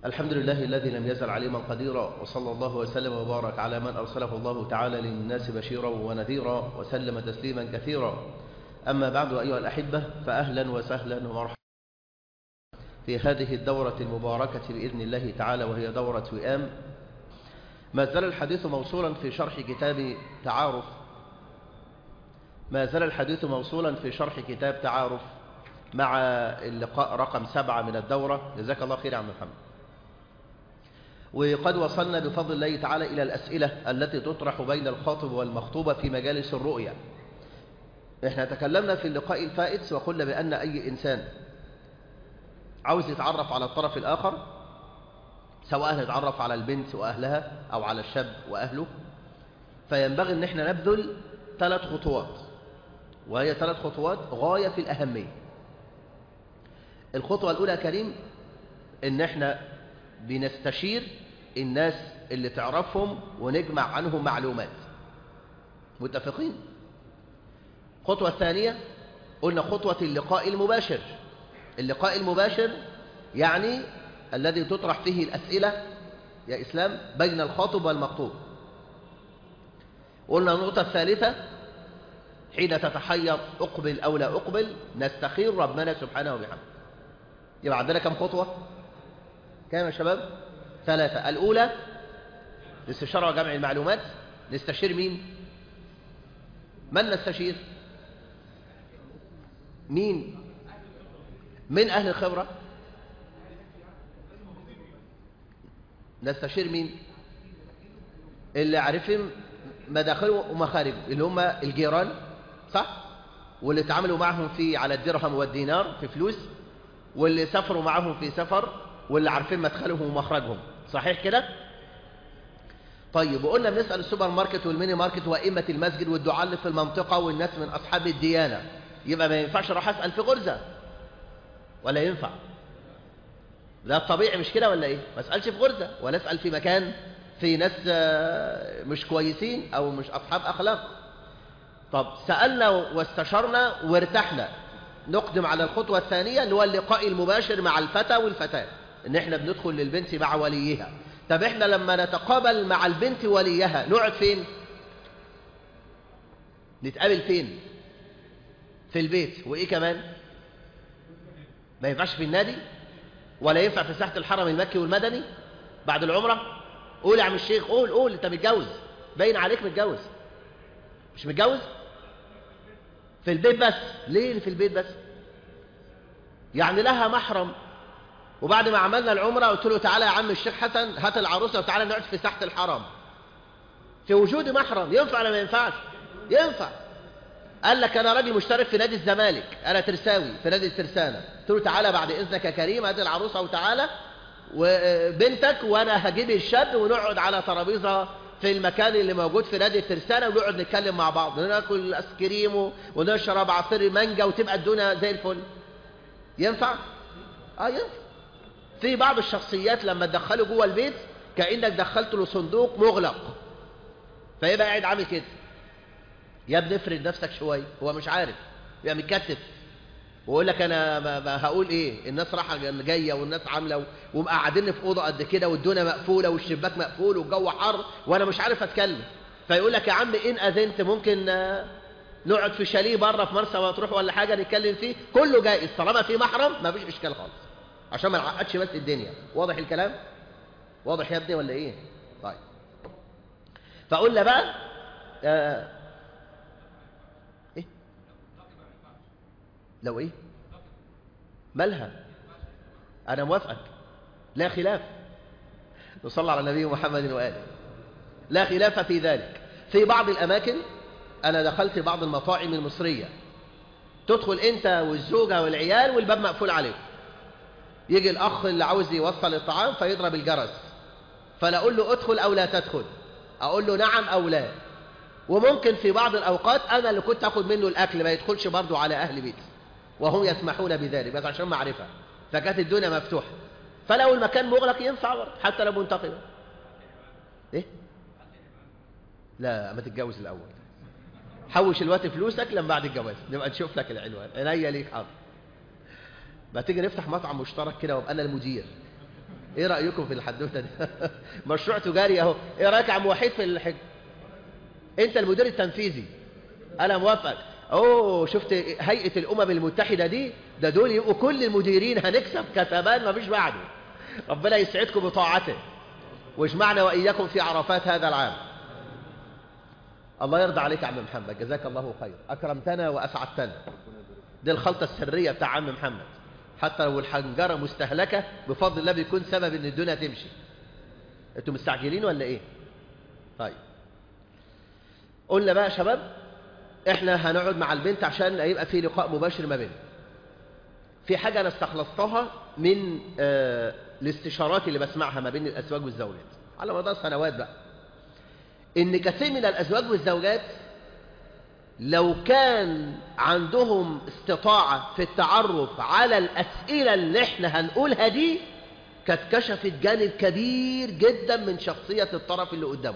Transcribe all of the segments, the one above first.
الحمد لله الذي لم يزل عليما قديرا وصلى الله وسلم وبارك على من أرسله الله تعالى للناس بشيرا ونذيرا وسلم تسليما كثيرا أما بعد أيها الأحبة فأهلا وسهلا ومرحبا في هذه الدورة المباركة بإذن الله تعالى وهي دورة وئام ما زال الحديث موصولا في شرح كتاب تعارف ما زال الحديث موصولا في شرح كتاب تعارف مع اللقاء رقم سبعة من الدورة جزاك الله خير يا عم محمد وقد وصلنا بفضل الله تعالى إلى الأسئلة التي تطرح بين الخاطب والمخطوبة في مجالس الرؤية احنا تكلمنا في اللقاء الفائت وقلنا بأن أي إنسان عاوز يتعرف على الطرف الآخر سواء يتعرف على البنت وأهلها أو على الشاب وأهله فينبغي أن احنا نبذل ثلاث خطوات وهي ثلاث خطوات غاية في الأهمية الخطوة الأولى كريم ان احنا بنستشير الناس اللي تعرفهم ونجمع عنهم معلومات متفقين الخطوة الثانية قلنا خطوة اللقاء المباشر اللقاء المباشر يعني الذي تطرح فيه الأسئلة يا إسلام بين الخاطب والمخطوب قلنا النقطة الثالثة حين تتحير أقبل أو لا أقبل نستخير ربنا سبحانه وبحمده يبقى عندنا كم خطوة كام يا شباب ثلاثة الأولى الاستشارة وجمع المعلومات نستشير مين من نستشير مين من أهل الخبرة نستشير مين اللي عارفين مداخله ومخارجه اللي هم الجيران صح واللي تعاملوا معهم في على الدرهم والدينار في فلوس واللي سافروا معهم في سفر واللي عارفين مدخلهم ومخرجهم صحيح كده طيب وقلنا بنسأل السوبر ماركت والميني ماركت وأئمة المسجد والدعاء اللي في المنطقة والناس من أصحاب الديانة يبقى ما ينفعش اروح أسأل في غرزة ولا ينفع ده الطبيعي مش كده ولا ايه ما اسألش في غرزة ولا اسأل في مكان في ناس مش كويسين أو مش أصحاب أخلاق طب سألنا واستشرنا وارتحنا نقدم على الخطوة الثانية اللي هو اللقاء المباشر مع الفتى والفتاة ان احنا بندخل للبنت مع وليها طب احنا لما نتقابل مع البنت وليها نقعد فين نتقابل فين في البيت وايه كمان ما ينفعش في النادي ولا ينفع في ساحة الحرم المكي والمدني بعد العمرة قول يا عم الشيخ قول قول انت متجوز باين عليك متجوز مش متجوز في البيت بس ليه في البيت بس يعني لها محرم وبعد ما عملنا العمرة قلت له تعالى يا عم الشيخ حسن هات العروسة وتعالى نقعد في ساحة الحرم في وجود محرم ينفع ولا ما ينفعش ينفع قال لك انا راجل مشترك في نادي الزمالك انا ترساوي في نادي الترسانة قلت له تعالى بعد اذنك يا كريم هات العروسة وتعالى وبنتك وانا هجيب الشاب ونقعد على ترابيزه في المكان اللي موجود في نادي الترسانة ونقعد نتكلم مع بعض وناكل ايس كريم ونشرب عصير مانجا وتبقى الدنيا زي الفل ينفع اه ينفع في بعض الشخصيات لما تدخله جوه البيت كانك دخلت له صندوق مغلق فيبقى قاعد عامل كده يا ابني افرد نفسك شويه هو مش عارف يبقى متكتف ويقول لك انا ما ما هقول ايه الناس رايحه جايه والناس عامله ومقعديني في اوضه قد كده والدنيا مقفوله والشباك مقفول والجو حر وانا مش عارف اتكلم فيقول لك يا عم ان اذنت ممكن نقعد في شاليه بره في مرسى مطروح ولا حاجه نتكلم فيه كله جائز طالما في محرم ما فيش اشكال خالص عشان ما نعقدش بس الدنيا واضح الكلام واضح يا ابني ولا ايه طيب فقلنا بقى آه ايه لو ايه مالها انا موافقك لا خلاف نصلي على النبي محمد وآله لا خلاف في ذلك في بعض الأماكن أنا دخلت بعض المطاعم المصرية تدخل أنت والزوجة والعيال والباب مقفول عليهم يجي الأخ اللي عاوز يوصل الطعام فيضرب الجرس فلا أقول له ادخل أو لا تدخل أقول له نعم أو لا وممكن في بعض الأوقات أنا اللي كنت أخذ منه الأكل ما يدخلش برضه على أهل بيتي وهم يسمحون بذلك بس عشان معرفة فكانت الدنيا مفتوحة فلو المكان مغلق ينفع برضه حتى لو منتقبة إيه؟ لا ما تتجوز الأول حوش الوقت فلوسك لما بعد الجواز نبقى نشوف لك العنوان عينيا ليك حاضر ما تيجي نفتح مطعم مشترك كده وابقى انا المدير ايه رأيكم في الحدوته دي مشروع تجاري اهو ايه رأيك يا عم وحيد في الحج انت المدير التنفيذي انا موافق اوه شفت هيئة الامم المتحدة دي ده دول يبقوا كل المديرين هنكسب كتبان مفيش بعده ربنا يسعدكم بطاعته واجمعنا واياكم في عرفات هذا العام الله يرضى عليك يا عم محمد جزاك الله خير اكرمتنا واسعدتنا دي الخلطة السرية بتاع عم محمد حتى لو الحنجرة مستهلكة بفضل الله بيكون سبب ان الدنيا تمشي انتوا مستعجلين ولا ايه طيب قلنا بقى يا شباب احنا هنقعد مع البنت عشان يبقى في لقاء مباشر ما بيننا في حاجة انا استخلصتها من آه الاستشارات اللي بسمعها ما بين الازواج والزوجات على مدار سنوات بقى ان كثير من الازواج والزوجات لو كان عندهم استطاعة في التعرف على الأسئلة اللي احنا هنقولها دي كانت كشفت جانب كبير جدا من شخصية الطرف اللي قدامه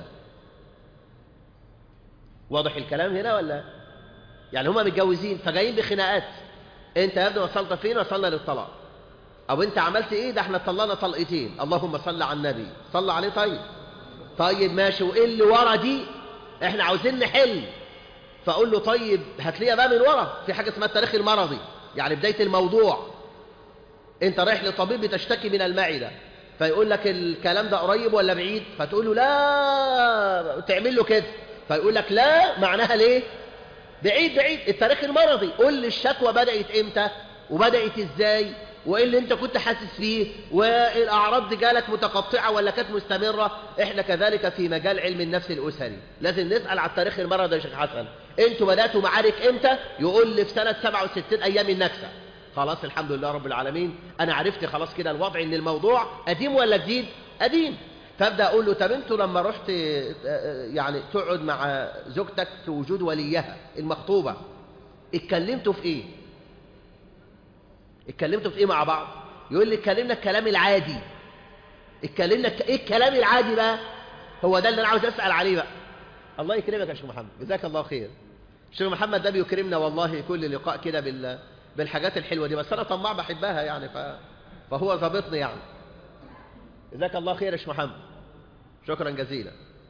واضح الكلام هنا ولا يعني هما متجوزين فجايين بخناقات انت يا ابني وصلت فين وصلنا للطلاق او انت عملت ايه ده احنا طلقنا طلقتين اللهم صل على النبي صل عليه طيب طيب ماشي وايه اللي ورا دي احنا عاوزين نحل فاقول له طيب هات لي بقى من ورا في حاجه اسمها التاريخ المرضي يعني بدايه الموضوع انت رايح لطبيب بتشتكي من المعده فيقول لك الكلام ده قريب ولا بعيد فتقول له لا تعمل له كده فيقول لك لا معناها ليه بعيد بعيد التاريخ المرضي قول لي الشكوى بدات امتى وبدات ازاي وايه اللي انت كنت حاسس فيه والاعراض دي جالك متقطعه ولا كانت مستمره احنا كذلك في مجال علم النفس الاسري لازم نسال على التاريخ المرضي يا شيخ حسن انتوا بداتوا معارك امتى يقول لي في سنه 67 ايام النكسه خلاص الحمد لله رب العالمين انا عرفت خلاص كده الوضع ان الموضوع قديم ولا جديد قديم فابدا اقول له طب انتوا لما رحت يعني تقعد مع زوجتك في وجود وليها المخطوبه اتكلمتوا في ايه اتكلمتوا في ايه مع بعض يقول لي اتكلمنا الكلام العادي اتكلمنا ايه الكلام العادي بقى هو ده اللي انا عاوز اسال عليه بقى الله يكرمك يا شيخ محمد جزاك الله خير الشيخ محمد ده بيكرمنا والله كل لقاء كده بال... بالحاجات الحلوه دي بس انا طماع بحبها يعني ف... فهو ظابطني يعني جزاك الله خير يا شيخ محمد شكرا جزيلا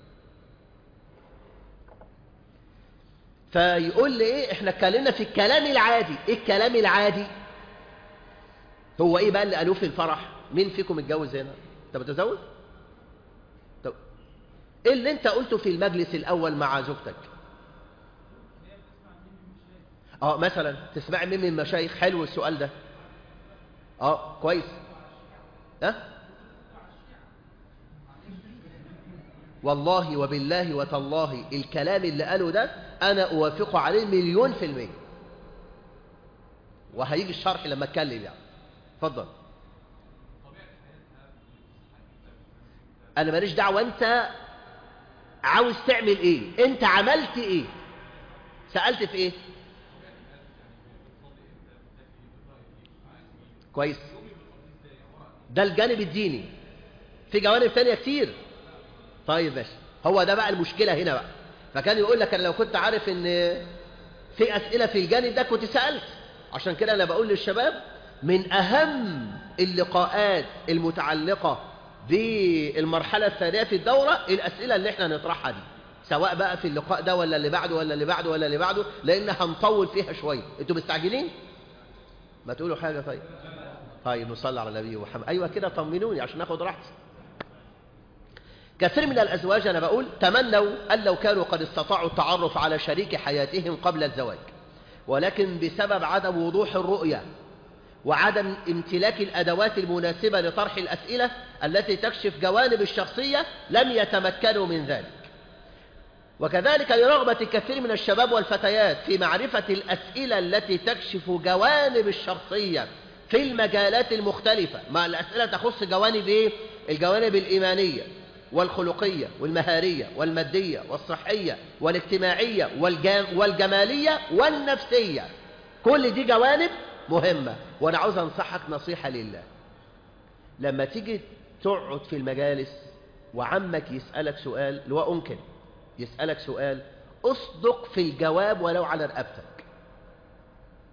فيقول لي ايه احنا اتكلمنا في الكلام العادي ايه الكلام العادي هو ايه بقى اللي قالوه في الفرح مين فيكم اتجوز هنا انت متزوج طب ايه اللي انت قلته في المجلس الاول مع زوجتك اه مثلا تسمعي مين من المشايخ حلو السؤال ده اه كويس ها أه؟ والله وبالله وتالله الكلام اللي قاله ده انا اوافقه عليه مليون في المية وهيجي الشرح لما اتكلم يعني اتفضل انا ماليش دعوه انت عاوز تعمل ايه انت عملت ايه سالت في ايه كويس ده الجانب الديني في جوانب تانية كتير طيب ماشي هو ده بقى المشكلة هنا بقى فكان يقول لك انا لو كنت عارف ان في اسئلة في الجانب ده كنت سألت عشان كده انا بقول للشباب من اهم اللقاءات المتعلقة بالمرحلة الثانية في الدورة الاسئلة اللي احنا نطرحها دي سواء بقى في اللقاء ده ولا اللي بعده ولا اللي بعده ولا اللي بعده لان هنطول فيها شوية انتوا مستعجلين ما تقولوا حاجة طيب طيب نصلي على النبي محمد ايوه كده طمنوني عشان ناخد راحتي كثير من الأزواج أنا بقول تمنوا أن لو كانوا قد استطاعوا التعرف على شريك حياتهم قبل الزواج ولكن بسبب عدم وضوح الرؤية وعدم امتلاك الأدوات المناسبة لطرح الأسئلة التي تكشف جوانب الشخصية لم يتمكنوا من ذلك وكذلك لرغبة كثير من الشباب والفتيات في معرفة الأسئلة التي تكشف جوانب الشخصية في المجالات المختلفة مع الأسئلة تخص جوانب إيه؟ الجوانب الإيمانية والخلقية والمهارية والمادية والصحية والاجتماعية والجام والجمالية والنفسية كل دي جوانب مهمة وأنا عاوز أنصحك نصيحة لله لما تيجي تقعد في المجالس وعمك يسألك سؤال اللي هو أنكل يسألك سؤال اصدق في الجواب ولو على رقبتك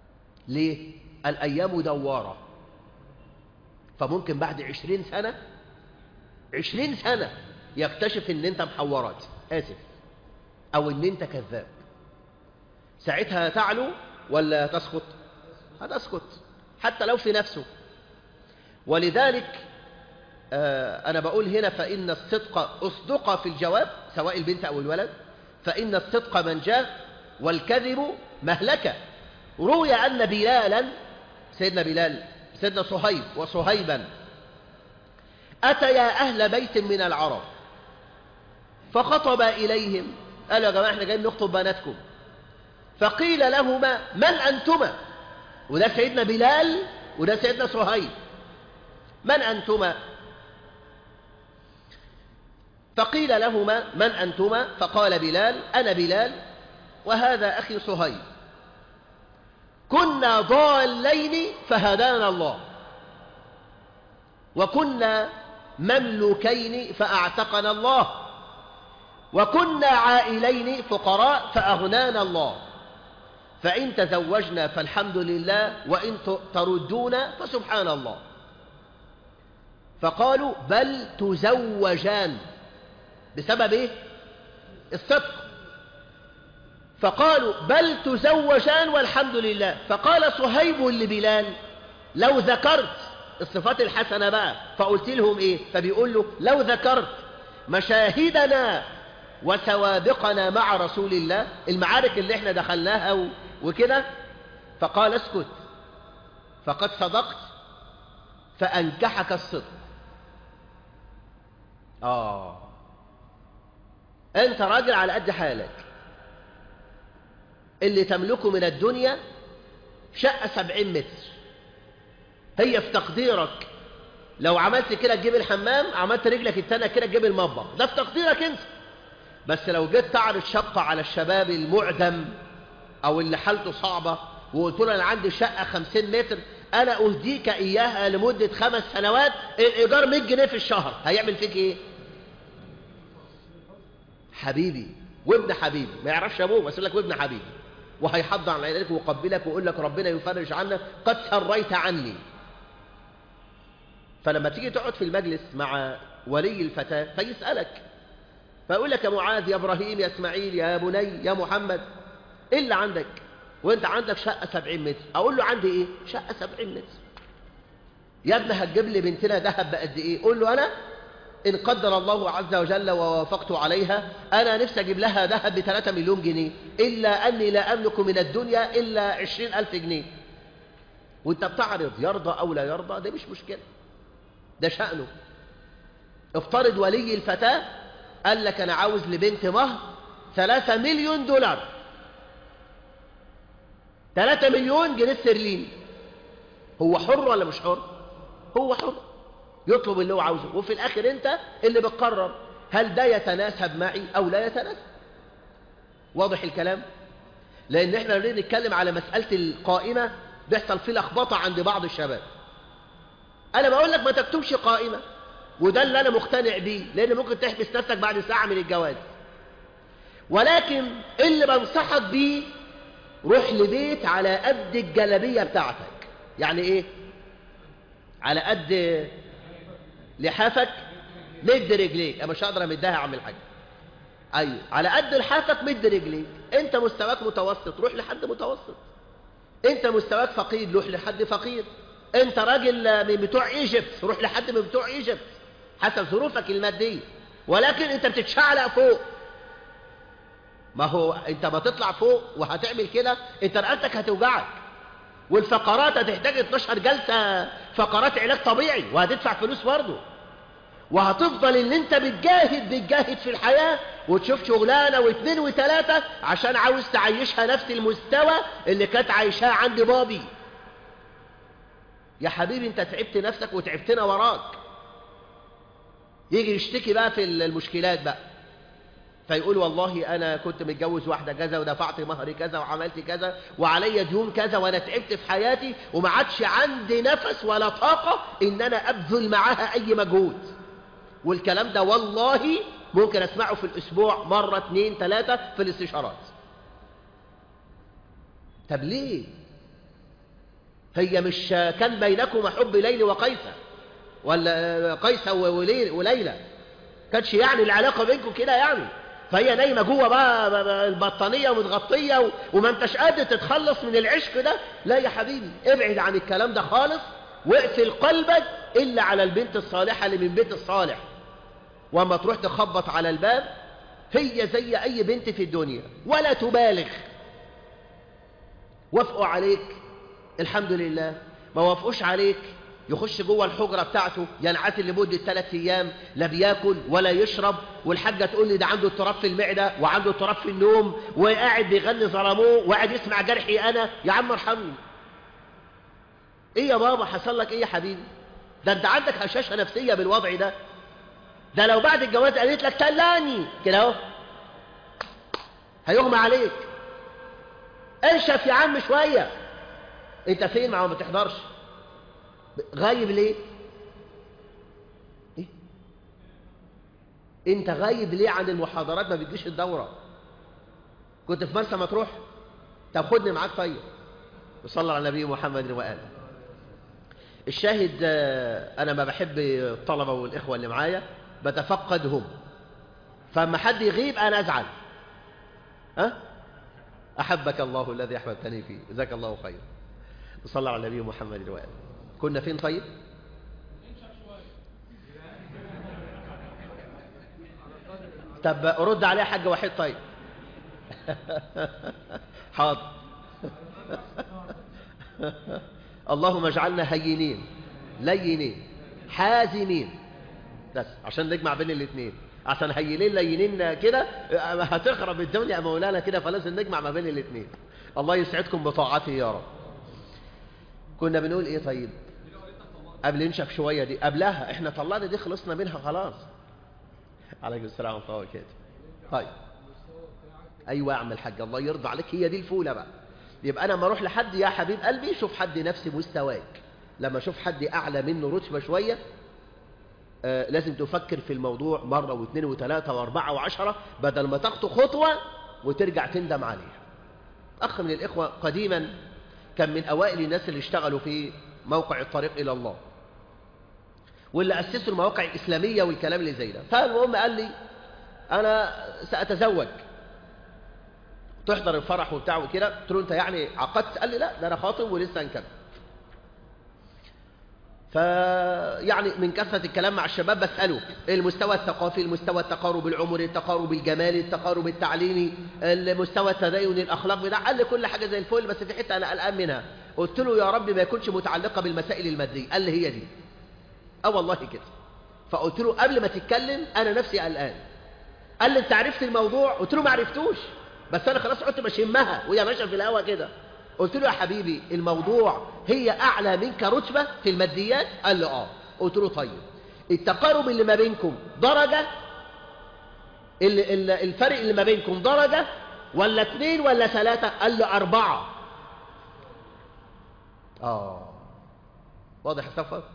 ليه؟ الأيام دوارة فممكن بعد عشرين سنة عشرين سنة يكتشف ان انت محورات اسف او ان انت كذاب ساعتها تعلو ولا تسقط هتسقط حتى لو في نفسه ولذلك آه أنا بقول هنا فإن الصدق أصدق في الجواب سواء البنت أو الولد فإن الصدق منجاه والكذب مهلكة روي أن بلالا سيدنا بلال سيدنا صهيب وصهيبا أتيا أهل بيت من العرب فخطب إليهم قالوا يا جماعة احنا جايين نخطب بناتكم فقيل لهما من أنتما وده سيدنا بلال وده سيدنا صهيب من أنتما فقيل لهما من أنتما فقال بلال أنا بلال وهذا أخي صهيب كنا ضالين فهدانا الله وكنا مملوكين فأعتقنا الله وكنا عائلين فقراء فأغنانا الله فإن تزوجنا فالحمد لله وإن تردون فسبحان الله فقالوا بل تزوجان بسبب ايه الصدق فقالوا بل تزوجان والحمد لله فقال صهيب لبلال لو ذكرت الصفات الحسنة بقى فقلت لهم ايه فبيقول له لو ذكرت مشاهدنا وسوابقنا مع رسول الله المعارك اللي احنا دخلناها وكده فقال اسكت فقد صدقت فأنكحك الصدق آه أنت راجل على قد حالك اللي تملكه من الدنيا شقة سبعين متر هي في تقديرك لو عملت كده تجيب الحمام عملت رجلك التانية كده تجيب المطبخ ده في تقديرك انت بس لو جيت تعرض شقة على الشباب المعدم او اللي حالته صعبة وقلت له انا عندي شقة خمسين متر انا اهديك اياها لمدة خمس سنوات الايجار 100 جنيه في الشهر هيعمل فيك ايه حبيبي وابن حبيبي ما يعرفش ابوه بس يقول لك وابن حبيبي وهيحضر على يديك ويقبلك ويقول لك ربنا يفرج عنك قد سريت عني فلما تيجي تقعد في المجلس مع ولي الفتاة فيسألك فيقول لك يا معاذ يا إبراهيم يا إسماعيل يا بني يا محمد إيه اللي عندك وانت عندك شقة سبعين متر أقول له عندي إيه شقة سبعين متر يا ابني هتجيب لي بنتنا ذهب بقد إيه قول له أنا إن قدر الله عز وجل ووافقت عليها أنا نفسي أجيب لها ذهب بثلاثة مليون جنيه إلا أني لا أملك من الدنيا إلا عشرين ألف جنيه وانت بتعرض يرضى أو لا يرضى ده مش مشكلة ده شأنه افترض ولي الفتاة قال لك أنا عاوز لبنت مهر ثلاثة مليون دولار ثلاثة مليون جنيه استرليني هو حر ولا مش حر هو حر يطلب اللي هو عاوزه وفي الآخر أنت اللي بتقرر هل ده يتناسب معي أو لا يتناسب واضح الكلام لأن احنا نريد نتكلم على مسألة القائمة بيحصل فيه لخبطة عند بعض الشباب أنا بقول لك ما تكتبش قائمة وده اللي أنا مقتنع بيه لأن ممكن تحبس نفسك بعد ساعة من الجواز ولكن اللي بنصحك بيه روح لبيت على قد الجلبية بتاعتك يعني ايه على قد لحافك مد رجليك انا مش هقدر امدها يا عم الحاج ايوه على قد لحافك مد رجليك انت مستواك متوسط روح لحد متوسط انت مستواك فقير روح لحد فقير انت راجل من بتوع ايجيبت روح لحد من بتوع ايجيبت حسب ظروفك الماديه ولكن انت بتتشعلق فوق ما هو انت ما تطلع فوق وهتعمل كده انت رقبتك هتوجعك والفقرات هتحتاج 12 جلسة فقرات علاج طبيعي وهتدفع فلوس برضه وهتفضل ان انت بتجاهد بتجاهد في الحياة وتشوف شغلانة واثنين وثلاثة عشان عاوز تعيشها نفس المستوى اللي كانت عايشاه عند بابي يا حبيبي انت تعبت نفسك وتعبتنا وراك يجي يشتكي بقى في المشكلات بقى فيقول والله أنا كنت متجوز واحدة كذا ودفعت مهري كذا وعملت كذا وعلي ديون كذا وأنا تعبت في حياتي وما عادش عندي نفس ولا طاقة إن أنا أبذل معاها أي مجهود والكلام ده والله ممكن أسمعه في الأسبوع مرة اتنين تلاتة في الاستشارات طب ليه هي مش كان بينكم حب ليل وقيسة ولا قيس وليلى كانتش يعني العلاقة بينكم كده يعني فهي نايمة جوه بقى البطانية ومتغطية وما انتش قادر تتخلص من العشق ده لا يا حبيبي ابعد عن الكلام ده خالص واقفل قلبك إلا على البنت الصالحة اللي من بيت الصالح وما تروح تخبط على الباب هي زي أي بنت في الدنيا ولا تبالغ وافقوا عليك الحمد لله ما وافقوش عليك يخش جوه الحجرة بتاعته ينعتل لمدة ثلاث أيام لا بياكل ولا يشرب والحاجة تقول لي ده عنده اضطراب في المعدة وعنده اضطراب في النوم وقاعد بيغني ظلموه وقاعد يسمع جرحي أنا يا عم ارحمني إيه يا بابا حصل لك إيه يا حبيبي ده أنت عندك هشاشة نفسية بالوضع ده ده لو بعد الجواز قالت لك تلاني كده اهو هيغمى عليك انشف يا عم شوية انت فين ما ما تحضرش غايب ليه إيه؟ انت غايب ليه عن المحاضرات ما بتجيش الدورة كنت في مرسى مطروح طب خدني معاك طيب وصلى على النبي محمد وآله الشاهد انا ما بحب الطلبة والاخوة اللي معايا بتفقدهم فما حد يغيب انا ازعل ها احبك الله الذي احببتني فيه جزاك الله خير وصلى على النبي محمد وآله كنا فين طيب طب رد عليه حاج وحيد طيب حاضر اللهم اجعلنا هينين لينين حازمين بس عشان نجمع بين الاثنين عشان هينين لينين كده هتخرب الدنيا يا مولانا كده فلازم نجمع ما بين الاثنين الله يسعدكم بطاعته يا رب كنا بنقول ايه طيب قبل نشف شوية دي قبلها احنا طلعنا دي خلصنا منها خلاص عليكم السلام ورحمة الله وبركاته طيب ايوه يا عم الحاج الله يرضى عليك هي دي الفولة بقى يبقى انا لما اروح لحد يا حبيب قلبي شوف حد نفس مستواك لما اشوف حد اعلى منه رتبة شوية آه لازم تفكر في الموضوع مرة واثنين وثلاثة واربعة وعشرة بدل ما تخطو خطوة وترجع تندم عليها اخ من الاخوة قديما كان من اوائل الناس اللي اشتغلوا في موقع الطريق الى الله واللي أسسوا المواقع الإسلامية والكلام اللي زي ده فالمهم قال لي أنا سأتزوج تحضر الفرح وبتاع وكده قلت له أنت يعني عقدت قال لي لا ده أنا خاطب ولسه هنكمل فيعني من كثرة الكلام مع الشباب بسأله المستوى الثقافي المستوى التقارب العمري التقارب الجمالي التقارب التعليمي المستوى التدين الأخلاقي ده قال لي كل حاجة زي الفل بس في حتة أنا قلقان منها قلت له يا رب ما يكونش متعلقة بالمسائل المادية قال لي هي دي اه والله كده فقلت له قبل ما تتكلم انا نفسي قلقان قال لي انت عرفت الموضوع قلت له ما عرفتوش بس انا خلاص قلت بشمها وهي ماشيه في الهوا كده قلت له يا حبيبي الموضوع هي اعلى منك رتبه في الماديات قال لي اه قلت له طيب التقارب اللي ما بينكم درجه اللي الفرق اللي ما بينكم درجه ولا اثنين ولا ثلاثه قال لي اربعه اه واضح السفر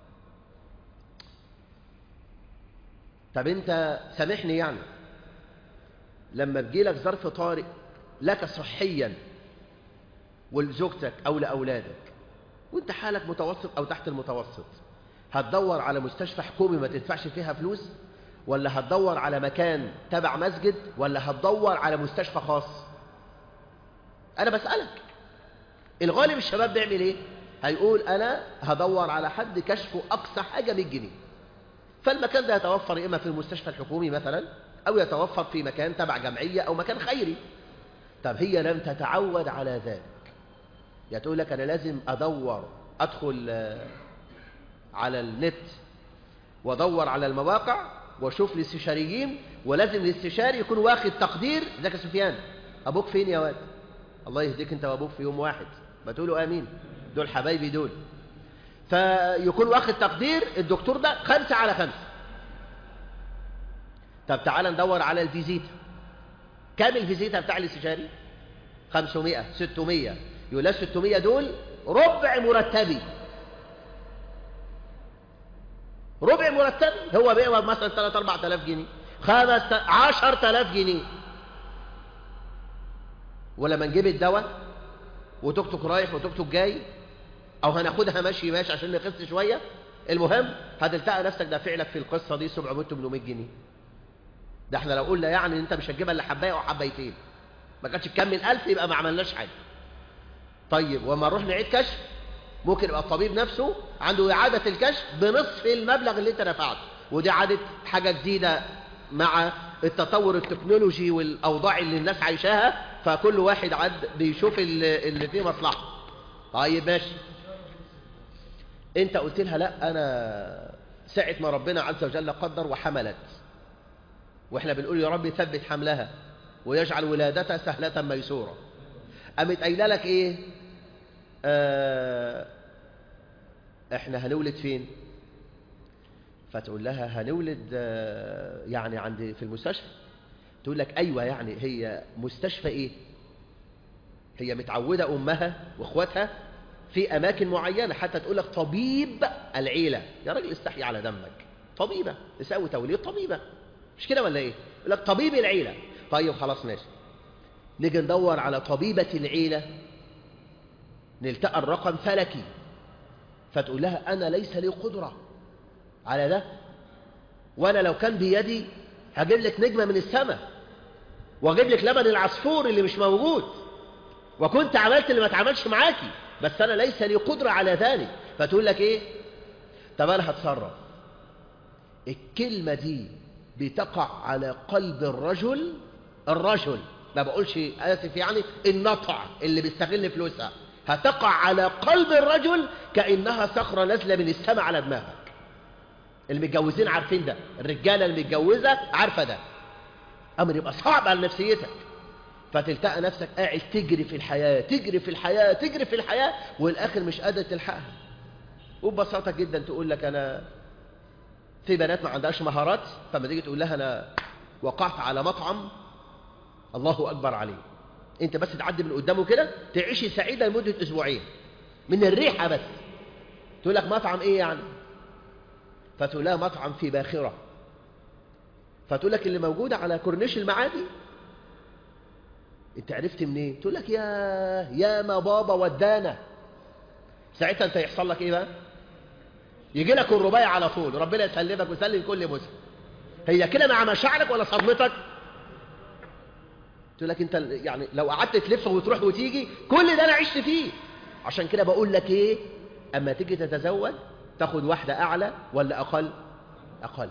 طب انت سامحني يعني لما بيجيلك ظرف طارئ لك صحيا ولزوجتك او لاولادك وانت حالك متوسط او تحت المتوسط هتدور على مستشفى حكومي ما تدفعش فيها فلوس ولا هتدور على مكان تبع مسجد ولا هتدور على مستشفى خاص انا بسألك الغالب الشباب بيعمل ايه هيقول انا هدور على حد كشفه اقصى حاجة 100 جنيه فالمكان ده يتوفر إما في المستشفى الحكومي مثلا أو يتوفر في مكان تبع جمعية أو مكان خيري طب هي لم تتعود على ذلك يا تقول لك أنا لازم أدور أدخل على النت وأدور على المواقع وأشوف الاستشاريين ولازم الاستشاري يكون واخد تقدير ذاك سفيان أبوك فين يا واد الله يهديك أنت وأبوك في يوم واحد ما تقولوا آمين دول حبايبي دول فيكون واخد تقدير الدكتور ده خمسة على خمسة طب تعال ندور على الفيزيتا كام الفيزيتا بتاع الاستشاري 500 600 يقول 600 دول ربع مرتبي ربع مرتبي هو بيقبض مثلا 3 4000 جنيه 5 10000 جنيه ولما نجيب الدواء وتوك توك رايح وتوك توك جاي او هناخدها ماشي ماشي عشان نخس شويه المهم هتلتقى نفسك دافع لك في القصة دي 700 800 جنيه ده احنا لو قلنا يعني انت مش هتجيبها الا حبايه او حبايتين ما كانتش تكمل 1000 يبقى ما عملناش حاجه طيب وما نروح نعيد كشف ممكن يبقى الطبيب نفسه عنده إعادة الكشف بنصف المبلغ اللي انت دفعته ودي عادة حاجة جديدة مع التطور التكنولوجي والأوضاع اللي الناس عايشاها فكل واحد عاد بيشوف اللي, اللي فيه مصلحة طيب ماشي انت قلت لها لا انا ساعة ما ربنا عز وجل قدر وحملت واحنا بنقول يا رب ثبت حملها ويجعل ولادتها سهلة ميسورة قامت قايله لك ايه آه احنا هنولد فين فتقول لها هنولد آه يعني عند في المستشفى تقول لك ايوه يعني هي مستشفى ايه هي متعوده امها واخواتها في اماكن معينه حتى تقول لك طبيب العيله يا راجل استحي على دمك طبيبه تساوي توليد طبيبه مش كده ولا ايه يقول لك طبيب العيله طيب خلاص ماشي نيجي ندور على طبيبه العيله نلتقى الرقم فلكي فتقول لها أنا ليس لي قدرة على ده وأنا لو كان بيدي هجيب لك نجمة من السماء وأجيب لك لبن العصفور اللي مش موجود وكنت عملت اللي ما اتعملش معاكي بس أنا ليس لي قدرة على ذلك فتقول لك إيه طب أنا هتصرف الكلمة دي بتقع على قلب الرجل الرجل ما بقولش آسف يعني النطع اللي بيستغل فلوسها هتقع على قلب الرجل كأنها صخرة نازلة من السماء على دماغك المتجوزين عارفين ده الرجالة المتجوزة عارفة ده أمر يبقى صعب على نفسيتك فتلتقى نفسك قاعد تجري في الحياة تجري في الحياة تجري في الحياة والآخر مش قادر تلحقها وببساطة جدا تقول لك أنا في بنات ما عندهاش مهارات فما تيجي تقول لها أنا وقعت على مطعم الله أكبر عليه انت بس تعدي من قدامه كده تعيشي سعيدة لمدة اسبوعين من الريحة بس تقول لك مطعم ايه يعني فتقول لها مطعم في باخرة فتقول لك اللي موجودة على كورنيش المعادي انت عرفت منين إيه؟ تقول لك يا يا ما بابا ودانا ساعتها انت يحصل لك ايه بقى يجي لك الرباية على طول ربنا يسلمك ويسلم كل مسلم هي كده مع مشاعرك ولا صدمتك تقول لك انت يعني لو قعدت تلف وتروح وتيجي كل ده انا عشت فيه عشان كده بقول لك ايه اما تيجي تتزوج تاخد واحده اعلى ولا اقل اقل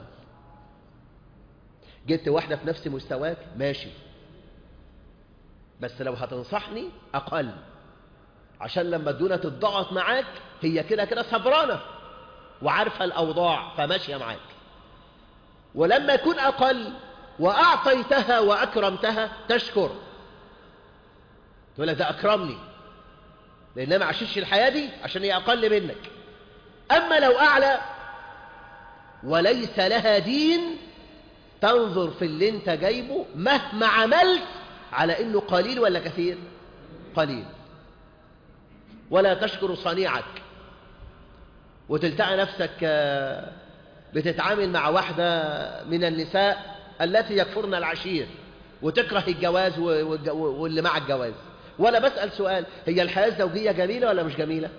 جبت واحده في نفس مستواك ماشي بس لو هتنصحني اقل عشان لما الدنيا تتضغط معاك هي كده كده صبرانه وعارفه الاوضاع فماشيه معاك ولما يكون اقل وأعطيتها وأكرمتها تشكر تقول لك ده أكرمني لأنها ما عاشتش الحياة دي عشان هي أقل منك أما لو أعلى وليس لها دين تنظر في اللي انت جايبه مهما عملت على انه قليل ولا كثير قليل ولا تشكر صنيعك وتلتقى نفسك بتتعامل مع واحدة من النساء التي يكفرن العشير وتكره الجواز واللي مع الجواز ولا بسأل سؤال هي الحياة الزوجية جميلة ولا مش جميلة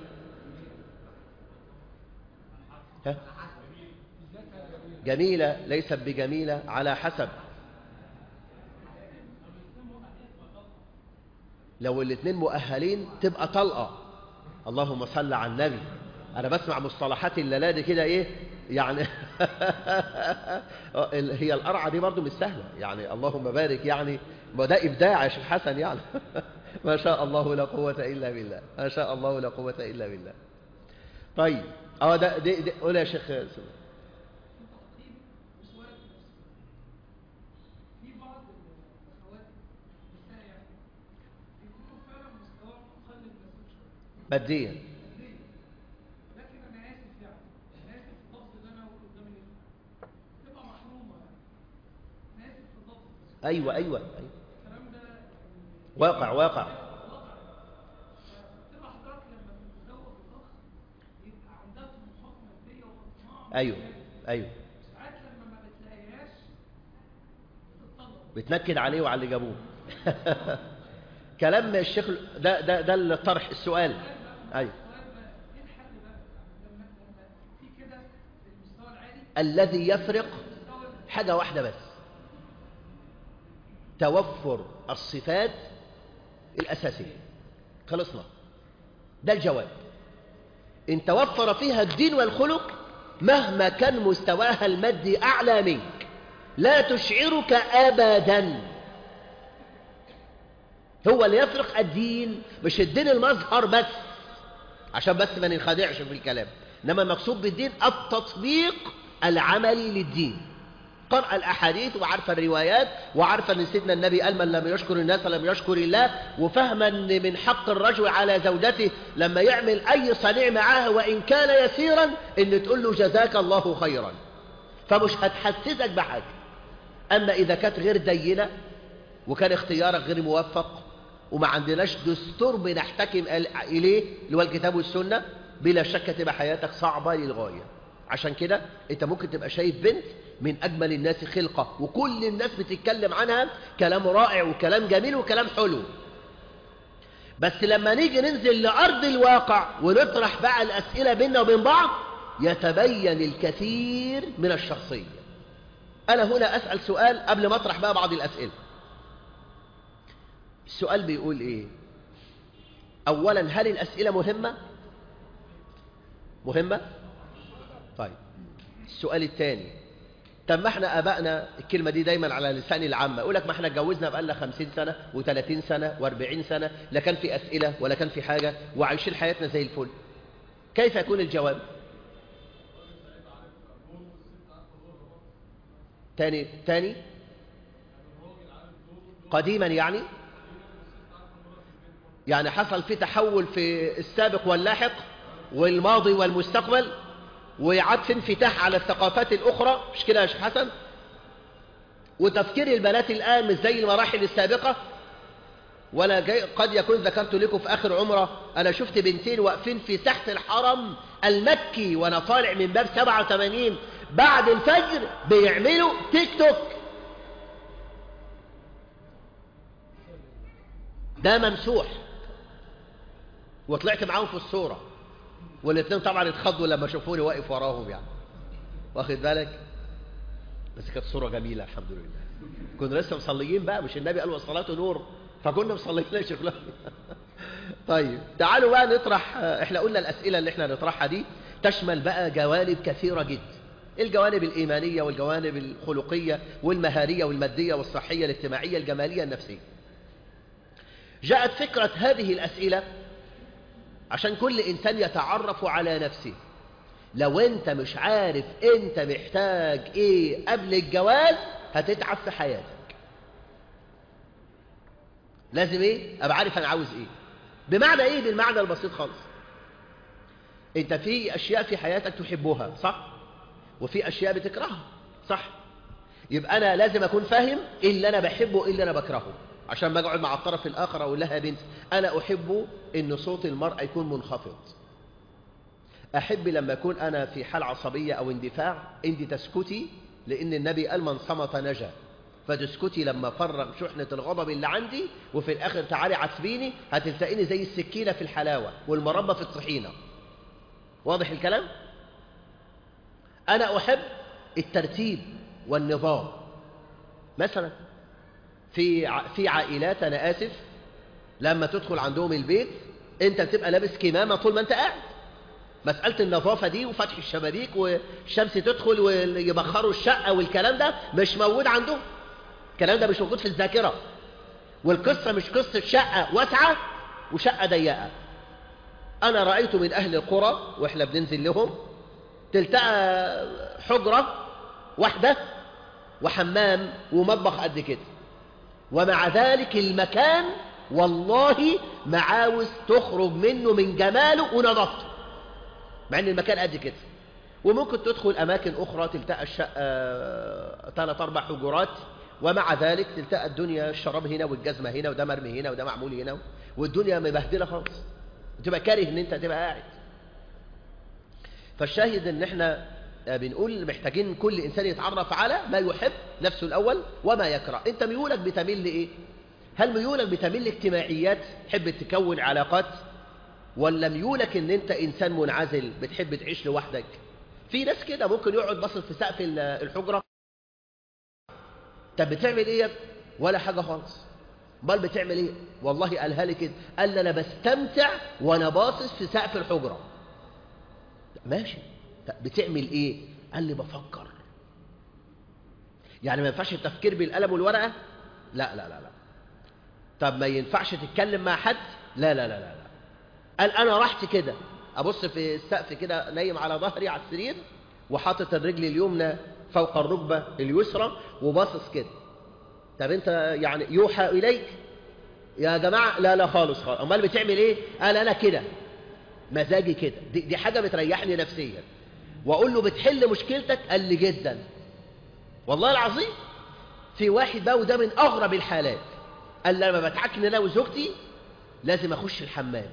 ها؟ جميلة ليست بجميلة على حسب لو الاثنين مؤهلين تبقى طلقة اللهم صل على النبي انا بسمع مصطلحات الليلة دي كده ايه يعني هي القرعة دي برضو مش سهلة يعني اللهم بارك يعني ما ده إبداع يا شيخ حسن يعني ما شاء الله لا قوة إلا بالله ما شاء الله لا قوة إلا بالله طيب اه ده دي, دي قول يا شيخ سلام. ماديا أيوة أيوة, أيوة. واقع واقع أيوة أيوة بتنكد عليه وعلى اللي جابوه كلام الشيخ ده ده ده الطرح السؤال ايوه الذي يفرق حاجة واحدة بس توفر الصفات الأساسية خلصنا ده الجواب إن توفر فيها الدين والخلق مهما كان مستواها المادي أعلى منك لا تشعرك أبدا هو اللي يفرق الدين مش الدين المظهر بس عشان بس ما ننخدعش في الكلام إنما المقصود بالدين التطبيق العملي للدين قرأ الأحاديث وعارف الروايات وعارف أن سيدنا النبي قال من لم يشكر الناس لم يشكر الله وفهما أن من حق الرجل على زوجته لما يعمل أي صنيع معاها وإن كان يسيرا أن تقول له جزاك الله خيرا فمش هتحسسك بحاجة أما إذا كانت غير دينة وكان اختيارك غير موفق وما عندناش دستور بنحتكم إليه اللي هو الكتاب والسنة بلا شك تبقى حياتك صعبة للغاية عشان كده انت ممكن تبقى شايف بنت من أجمل الناس خلقة وكل الناس بتتكلم عنها كلام رائع وكلام جميل وكلام حلو بس لما نيجي ننزل لأرض الواقع ونطرح بقى الأسئلة بيننا وبين بعض يتبين الكثير من الشخصية أنا هنا أسأل سؤال قبل ما أطرح بقى بعض الأسئلة السؤال بيقول إيه أولا هل الأسئلة مهمة مهمة طيب السؤال الثاني طب ما احنا ابائنا الكلمه دي دايما على لسان العامه يقول لك ما احنا اتجوزنا بقالنا 50 سنه و30 سنه و40 سنه لا كان في اسئله ولا كان في حاجه وعايشين حياتنا زي الفل كيف يكون الجواب تاني تاني قديما يعني يعني حصل في تحول في السابق واللاحق والماضي والمستقبل ويعاد في انفتاح على الثقافات الأخرى مش كده يا شيخ حسن وتفكير البنات الآن مش زي المراحل السابقة ولا جاي قد يكون ذكرت لكم في آخر عمرة أنا شفت بنتين واقفين في تحت الحرم المكي وأنا طالع من باب 87 بعد الفجر بيعملوا تيك توك ده ممسوح وطلعت معاهم في الصورة والاثنين طبعا اتخضوا لما شافوني واقف وراهم يعني واخد بالك بس كانت صورة جميلة الحمد لله كنا لسه مصليين بقى مش النبي قال والصلاة نور فكنا مصليين يا شيخ طيب تعالوا بقى نطرح احنا قلنا الأسئلة اللي احنا نطرحها دي تشمل بقى جوانب كثيرة جدا الجوانب الإيمانية والجوانب الخلقية والمهارية والمادية والصحية الاجتماعية الجمالية النفسية جاءت فكرة هذه الأسئلة عشان كل إنسان يتعرف على نفسه لو أنت مش عارف أنت محتاج إيه قبل الجواز هتتعب في حياتك لازم إيه؟ أبقى عارف أنا عاوز إيه بمعنى إيه بالمعنى البسيط خالص أنت في أشياء في حياتك تحبها صح؟ وفي أشياء بتكرهها صح؟ يبقى أنا لازم أكون فاهم إيه اللي أنا بحبه إيه اللي أنا بكرهه عشان ما اقعد مع الطرف الآخر أقول لها بنت أنا أحب إن صوت المرأة يكون منخفض أحب لما أكون أنا في حال عصبية أو اندفاع أنت تسكتي لأن النبي قال من صمت نجا فتسكتي لما فرغ شحنة الغضب اللي عندي وفي الآخر تعالي عاتبيني هتلتقيني زي السكينة في الحلاوة والمربى في الطحينة واضح الكلام؟ أنا أحب الترتيب والنظام مثلا في في عائلات أنا آسف لما تدخل عندهم البيت أنت بتبقى لابس كمامة طول ما أنت قاعد مسألة النظافة دي وفتح الشبابيك والشمس تدخل ويبخروا الشقة والكلام ده مش موجود عندهم الكلام ده مش موجود في الذاكرة والقصة مش قصة شقة واسعة وشقة ضيقة أنا رأيت من أهل القرى وإحنا بننزل لهم تلتقى حجرة واحدة وحمام ومطبخ قد كده ومع ذلك المكان والله ما عاوز تخرج منه من جماله ونظافته مع ان المكان قد كده وممكن تدخل اماكن اخرى تلتقى الشقه ثلاث اربع حجرات ومع ذلك تلتقى الدنيا الشراب هنا والجزمه هنا وده مرمي هنا وده معمول هنا والدنيا مبهدله خالص وتبقى كاره ان انت تبقى قاعد فالشاهد ان احنا بنقول محتاجين كل انسان يتعرف على ما يحب نفسه الاول وما يكره انت ميولك بتميل لايه هل ميولك بتميل لاجتماعيات تحب تكون علاقات ولا ميولك ان انت انسان منعزل بتحب تعيش لوحدك في ناس كده ممكن يقعد باصص في سقف ال- الحجرة طب بتعمل ايه يا ابني؟ ولا حاجة خالص امال بتعمل ايه والله قالها لي كده قال لي انا بستمتع وانا باصص في سقف الحجرة ماشي طب بتعمل ايه قال لي بفكر يعني ما ينفعش التفكير بالقلم والورقة لا لا لا لا طب ما ينفعش تتكلم مع حد لا لا لا لا, لا. قال انا رحت كده ابص في السقف كده نايم على ظهري على السرير وحاطط الرجل اليمنى فوق الركبة اليسرى وباصص كده طب انت يعني يوحى اليك يا جماعة لا لا خالص خالص امال بتعمل ايه قال انا كده مزاجي كده دي, دي حاجة بتريحني نفسيا واقول له بتحل مشكلتك قال لي جدا والله العظيم في واحد بقى وده من اغرب الحالات قال لما بتعكن انا وزوجتي لازم اخش الحمام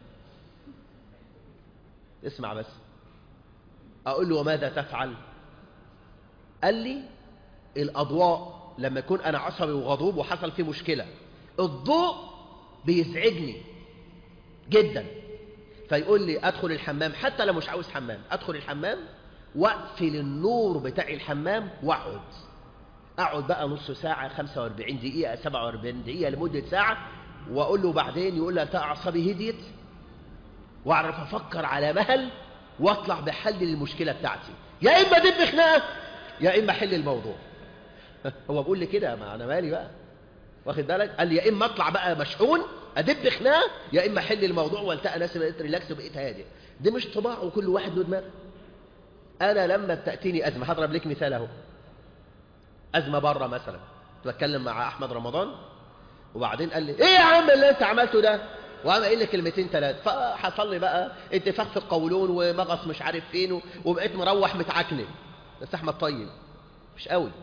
اسمع بس اقول له وماذا تفعل قال لي الاضواء لما يكون انا عصبي وغضوب وحصل فيه مشكله الضوء بيزعجني جدا فيقول لي ادخل الحمام حتى لو مش عاوز حمام ادخل الحمام واقفل النور بتاع الحمام واقعد اقعد بقى نص ساعه 45 دقيقه 47 دقيقه لمده ساعه واقول له بعدين يقول لي انت اعصابي هديت واعرف افكر على مهل واطلع بحل للمشكله بتاعتي يا اما دب خناقه يا اما حل الموضوع هو بيقول لي كده ما انا مالي بقى واخد بالك قال لي يا اما اطلع بقى مشحون ادب خناقه يا اما حل الموضوع والتقى نفسي بقيت ريلاكس وبقيت هادي دي مش طباع وكل واحد له دماغ انا لما تاتيني ازمه هضرب لك مثال اهو ازمه بره مثلا كنت بتكلم مع احمد رمضان وبعدين قال لي ايه يا عم اللي انت عملته ده وقام قايل لي كلمتين ثلاث فحصل لي بقى اتفاق في القولون ومغص مش عارف فين وبقيت مروح متعكنن بس احمد طيب مش قوي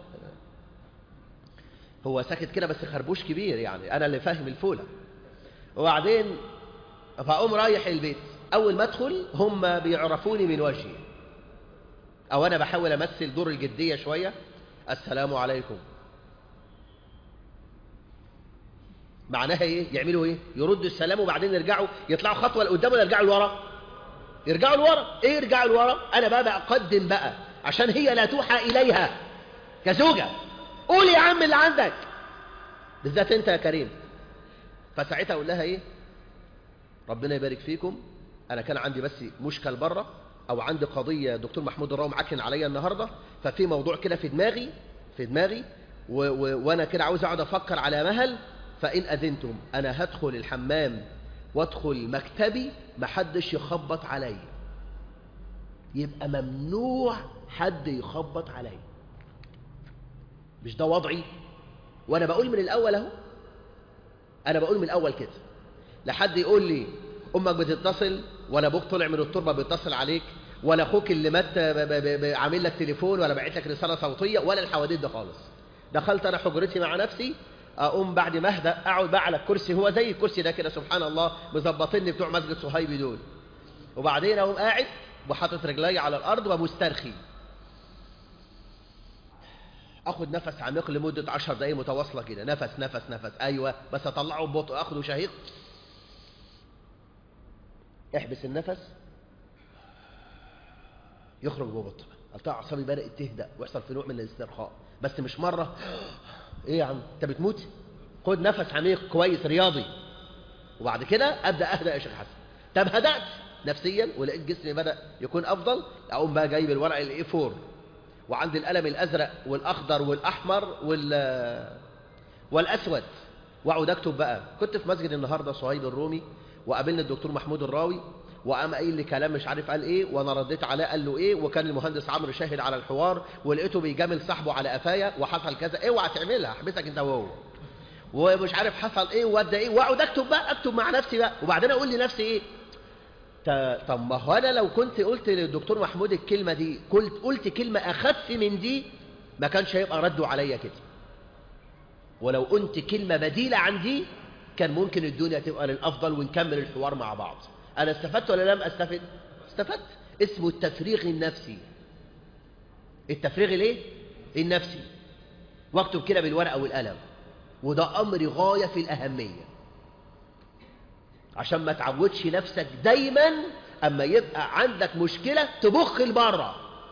هو ساكت كده بس خربوش كبير يعني انا اللي فاهم الفوله وبعدين فاقوم رايح البيت اول ما ادخل هم بيعرفوني من وجهي او انا بحاول امثل دور الجديه شويه السلام عليكم معناها ايه يعملوا ايه يردوا السلام وبعدين يرجعوا يطلعوا خطوه لقدام ولا يرجعوا لورا يرجعوا لورا ايه يرجعوا لورا انا بقى بقدم بقى عشان هي لا توحى اليها كزوجه قول يا عم اللي عندك بالذات انت يا كريم فساعتها اقول لها ايه ربنا يبارك فيكم انا كان عندي بس مشكل بره او عندي قضيه دكتور محمود الراوي معكن عليا النهارده ففي موضوع كده في دماغي في دماغي و و وانا كده عاوز اقعد افكر على مهل فان اذنتم انا هدخل الحمام وادخل مكتبي محدش يخبط عليا يبقى ممنوع حد يخبط عليا مش ده وضعي وانا بقول من الاول اهو انا بقول من الاول كده لحد يقول لي امك بتتصل ولا ابوك طلع من التربه بيتصل عليك ولا اخوك اللي مات ب- ب- ب- عامل لك تليفون ولا باعت لك رساله صوتيه ولا الحواديت ده خالص دخلت انا حجرتي مع نفسي اقوم بعد ما اهدى اقعد بقى على الكرسي هو زي الكرسي ده كده سبحان الله مظبطيني بتوع مسجد صهيبي دول وبعدين اقوم قاعد وحاطط رجلي على الارض ومسترخي اخد نفس عميق لمده 10 دقائق متواصله كده نفس نفس نفس ايوه بس اطلعه ببطء اخده شهيق احبس النفس يخرج ببطء قلت اعصابي بدات تهدأ ويحصل في نوع من الاسترخاء بس مش مره ايه يا عم انت بتموت خد نفس عميق كويس رياضي وبعد كده ابدا اهدأ يا شيخ حسن طب هدأت نفسيا ولقيت جسمي بدا يكون افضل اقوم بقى جايب الورق الاي 4 وعندي القلم الازرق والاخضر والاحمر وال والاسود واقعد اكتب بقى كنت في مسجد النهارده صهيب الرومي وقابلني الدكتور محمود الراوي وقام قايل لي كلام مش عارف قال ايه وانا رديت عليه قال له ايه وكان المهندس عمرو شاهد على الحوار ولقيته بيجامل صاحبه على قفايا وحصل كذا اوعى تعملها احبسك انت وهو ومش عارف حصل ايه وده ايه واقعد اكتب بقى اكتب مع نفسي بقى وبعدين اقول لنفسي ايه ت- طب ما هو انا لو كنت قلت للدكتور محمود الكلمه دي قلت قلت كلمه اخف من دي ما كانش هيبقى رده عليا كده ولو قلت كلمه بديله عن دي كان ممكن الدنيا تبقى للافضل ونكمل الحوار مع بعض انا استفدت ولا لم استفد استفدت اسمه التفريغ النفسي التفريغ الايه النفسي واكتب كده بالورقه والقلم وده امر غايه في الاهميه عشان ما تعودش نفسك دايما اما يبقى عندك مشكله تبخ لبره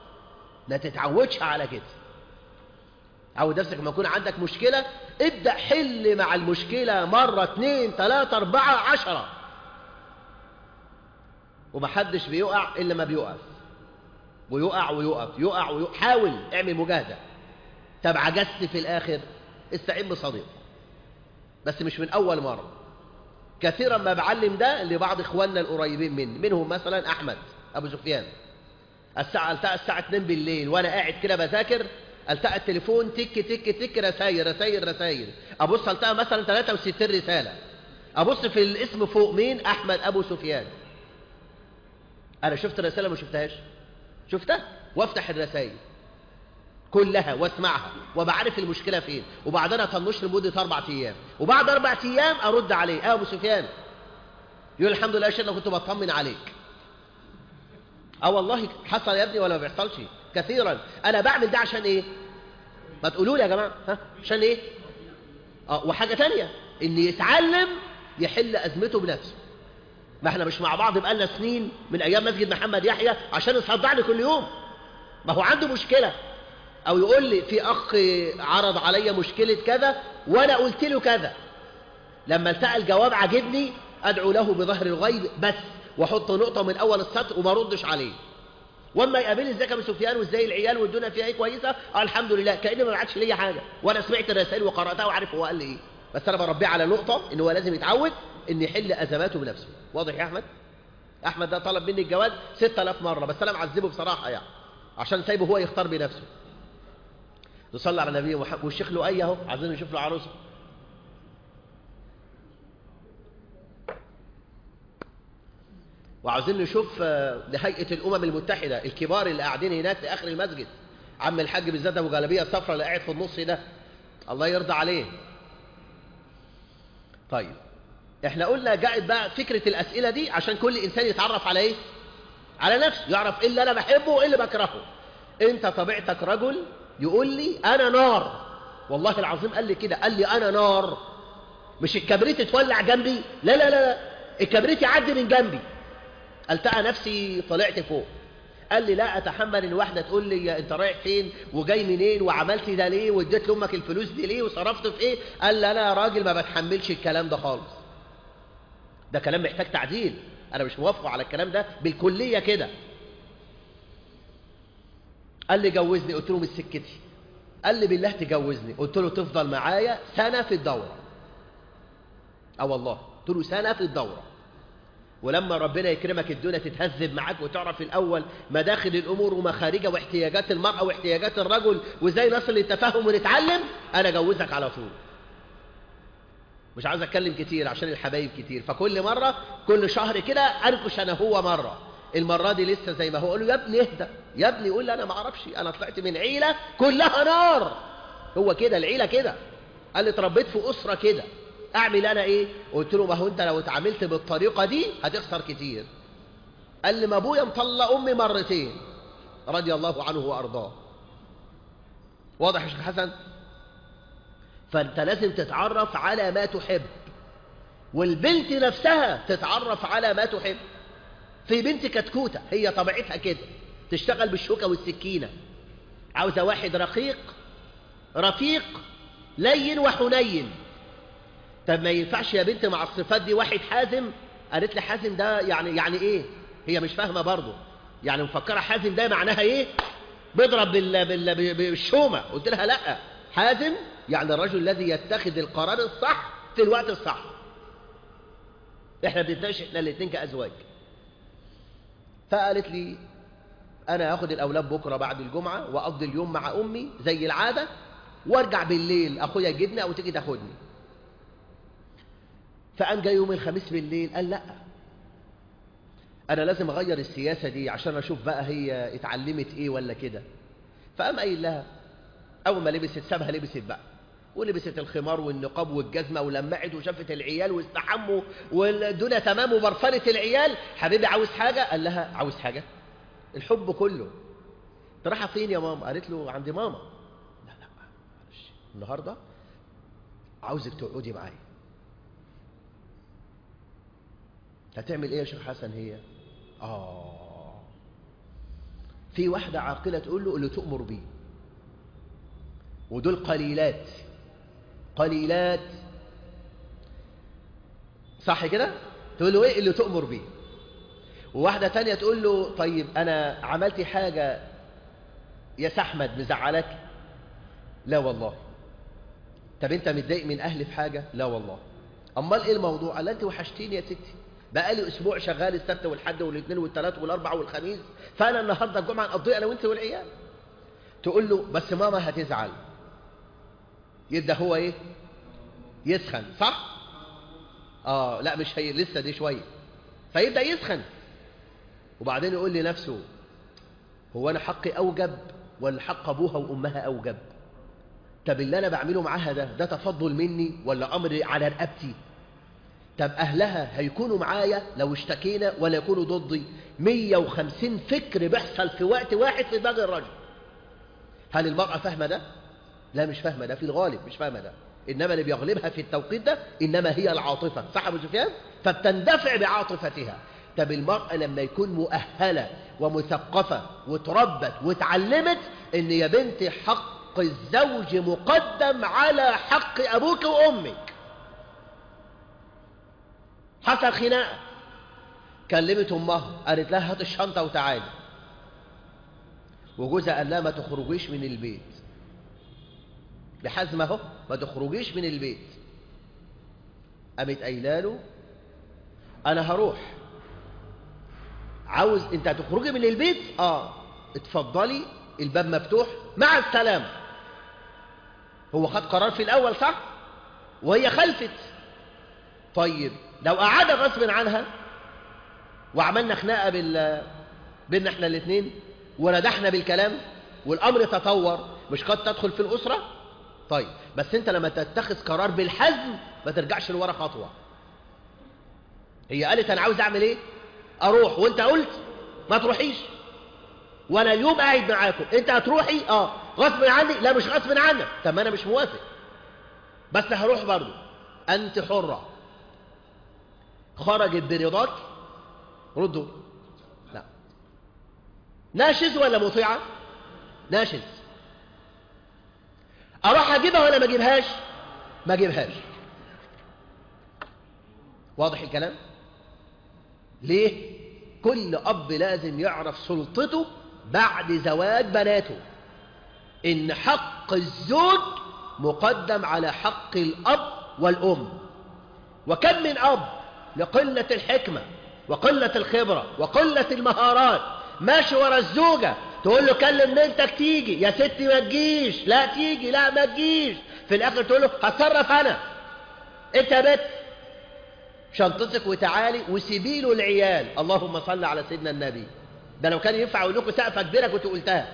ما تتعودش على كده عود نفسك لما يكون عندك مشكلة ابدأ حل مع المشكلة مرة اتنين تلاتة أربعة عشرة ومحدش بيقع إلا ما بيقف ويقع ويقف يقع ويقع حاول اعمل مجاهدة طب عجزت في الآخر استعين بصديق بس مش من أول مرة كثيرا ما بعلم ده لبعض إخواننا القريبين مني منهم مثلا أحمد أبو سفيان الساعة التقى الساعة 2 بالليل وأنا قاعد كده بذاكر التقى التليفون تك تك تك رسايل رسايل رسايل أبص التقى مثلا 63 رسالة أبص في الاسم فوق مين أحمد أبو سفيان أنا شفت الرسالة ما شفتهاش شفتها وافتح الرسائل كلها واسمعها وبعرف المشكلة فين وبعدين اطنش لمدة أربع أيام وبعد أربع أيام أرد عليه أه أبو سفيان يقول الحمد لله يا شيخ كنت بطمن عليك اه والله حصل يا ابني ولا ما بيحصلش كثيرا انا بعمل ده عشان ايه ما تقولوا لي يا جماعه ها عشان ايه اه وحاجه تانية ان يتعلم يحل ازمته بنفسه ما احنا مش مع بعض بقالنا سنين من ايام مسجد محمد يحيى عشان يصدعني كل يوم ما هو عنده مشكله او يقول لي في اخ عرض عليا مشكله كذا وانا قلت له كذا لما التقى الجواب عجبني ادعو له بظهر الغيب بس واحط نقطه من اول السطر وما ردش عليه واما يقابلني ازيك يا ابو سفيان وازاي العيال والدنيا فيها ايه كويسه آه الحمد لله كاني ما بعتش ليا حاجه وانا سمعت الرسائل وقراتها وعارف هو قال لي ايه بس انا بربيه على نقطه ان هو لازم يتعود ان يحل ازماته بنفسه واضح يا احمد احمد ده طلب مني الجواز 6000 مره بس انا معذبه بصراحه يعني عشان سايبه هو يختار بنفسه نصلي على النبي محمد والشيخ له اي اهو عايزين نشوف له عروسه وعاوزين نشوف لهيئة الأمم المتحدة الكبار اللي قاعدين هناك في آخر المسجد عم الحاج بالذات أبو جلابية الصفراء اللي قاعد في النص ده الله يرضى عليه طيب احنا قلنا جاءت بقى فكرة الأسئلة دي عشان كل إنسان يتعرف على إيه على نفسه يعرف إيه اللي أنا بحبه وإيه اللي بكرهه أنت طبيعتك رجل يقول لي أنا نار والله العظيم قال لي كده قال لي أنا نار مش الكبريت تولع جنبي لا لا لا الكبريت يعدي من جنبي التقى نفسي طلعت فوق قال لي لا اتحمل ان واحده تقول لي انت رايح فين وجاي منين وعملت ده ليه واديت لامك الفلوس دي ليه وصرفت في ايه قال لي انا يا راجل ما بتحملش الكلام ده خالص ده كلام محتاج تعديل انا مش موافقه على الكلام ده بالكليه كده قال لي جوزني قلت له مش سكتي قال لي بالله تجوزني قلت له تفضل معايا سنه في الدوره اه والله قلت له سنه في الدوره ولما ربنا يكرمك الدنيا تتهذب معاك وتعرف الأول مداخل الأمور ومخارجها واحتياجات المرأة واحتياجات الرجل وازاي نصل للتفاهم ونتعلم أنا أجوزك على طول مش عاوز أتكلم كتير عشان الحبايب كتير فكل مرة كل شهر كده أنكش أنا هو مرة المرة دي لسه زي ما هو قال له يا ابني اهدى يا ابني قول لي أنا ما أعرفش أنا طلعت من عيلة كلها نار هو كده العيلة كده قال لي اتربيت في أسرة كده اعمل انا ايه قلت له ما هو انت لو اتعاملت بالطريقه دي هتخسر كتير قال لي ما ابويا مطلق امي مرتين رضي الله عنه وارضاه واضح يا شيخ حسن فانت لازم تتعرف على ما تحب والبنت نفسها تتعرف على ما تحب في بنت كتكوته هي طبيعتها كده تشتغل بالشوكه والسكينه عاوزه واحد رقيق رفيق لين وحنين طب ما ينفعش يا بنت مع الصفات دي واحد حازم قالت لي حازم ده يعني يعني ايه هي مش فاهمه برضه يعني مفكره حازم ده معناها ايه بيضرب بال بال بالشومه قلت لها لا حازم يعني الرجل الذي يتخذ القرار الصح في الوقت الصح احنا بنتناقش احنا الاثنين كازواج فقالت لي انا هاخد الاولاد بكره بعد الجمعه واقضي اليوم مع امي زي العاده وارجع بالليل اخويا يجيبني او تيجي تاخدني فقام جاي يوم الخميس بالليل قال لا انا لازم اغير السياسه دي عشان اشوف بقى هي اتعلمت ايه ولا كده فقام قايل لها اول ما لبست سابها لبست بقى ولبست الخمار والنقاب والجزمه ولمعت وشافت العيال واستحموا والدنيا تمام وبرفنت العيال حبيبي عاوز حاجه قال لها عاوز حاجه الحب كله انت رايحه فين يا ماما قالت له عند ماما لا لا معلش النهارده عاوزك تقعدي معايا هتعمل ايه يا شيخ حسن هي اه في واحدة عاقلة تقول له اللي تؤمر بيه ودول قليلات قليلات صح كده تقول له ايه اللي تؤمر بيه وواحدة تانية تقول له طيب انا عملت حاجة يا سحمد مزعلك لا والله طب انت متضايق من اهلي في حاجة لا والله امال ايه الموضوع قال انت وحشتيني يا ستي بقالي اسبوع شغال السبت والحد والاثنين والثلاث والاربع والخميس فانا النهارده الجمعه نقضيها انا وانت والعيال تقول له بس ماما هتزعل يبدا هو ايه يسخن صح اه لا مش هي لسه دي شويه فيبدا يسخن وبعدين يقول لنفسه هو انا حقي اوجب ولا حق ابوها وامها اوجب طب اللي انا بعمله معاها ده ده تفضل مني ولا امر على رقبتي طب اهلها هيكونوا معايا لو اشتكينا ولا يكونوا ضدي 150 فكر بيحصل في وقت واحد في دماغ الرجل هل المرأة فاهمة ده؟ لا مش فاهمة ده في الغالب مش فاهمة ده إنما اللي بيغلبها في التوقيت ده إنما هي العاطفة صح أبو سفيان؟ فبتندفع بعاطفتها طب المرأة لما يكون مؤهلة ومثقفة وتربت وتعلمت إن يا بنتي حق الزوج مقدم على حق أبوك وأمك حصل خناقة كلمت أمها قالت لها هات الشنطة وتعالي وجوزها قال لها ما تخرجيش من البيت بحزم اهو ما تخرجيش من البيت قامت قايله له انا هروح عاوز انت هتخرجي من البيت اه اتفضلي الباب مفتوح مع السلامه هو خد قرار في الاول صح وهي خلفت طيب لو قعد غصب عنها وعملنا خناقه بال بيننا احنا الاثنين وردحنا بالكلام والامر تطور مش قد تدخل في الاسره طيب بس انت لما تتخذ قرار بالحزم ما ترجعش لورا خطوه هي قالت انا عاوز اعمل ايه اروح وانت قلت ما تروحيش وانا اليوم قاعد معاكم انت هتروحي اه غصب عني لا مش غصب عنك طب ما انا مش موافق بس هروح برضه انت حره خرجت برضاك ردوا لا ناشز ولا مطيعة ناشز اروح اجيبها ولا ما اجيبهاش ما اجيبهاش واضح الكلام ليه كل اب لازم يعرف سلطته بعد زواج بناته ان حق الزوج مقدم على حق الاب والام وكم من اب لقلة الحكمة وقلة الخبرة وقلة المهارات ماشي ورا الزوجة تقول له كلم بنتك تيجي يا ستي ما تجيش لا تيجي لا ما تجيش في الاخر تقول له هتصرف انا انت يا بت شنطتك وتعالي وسيبي له العيال اللهم صل على سيدنا النبي ده لو كان ينفع اقول لكم سقفه كبيره كنت قلتها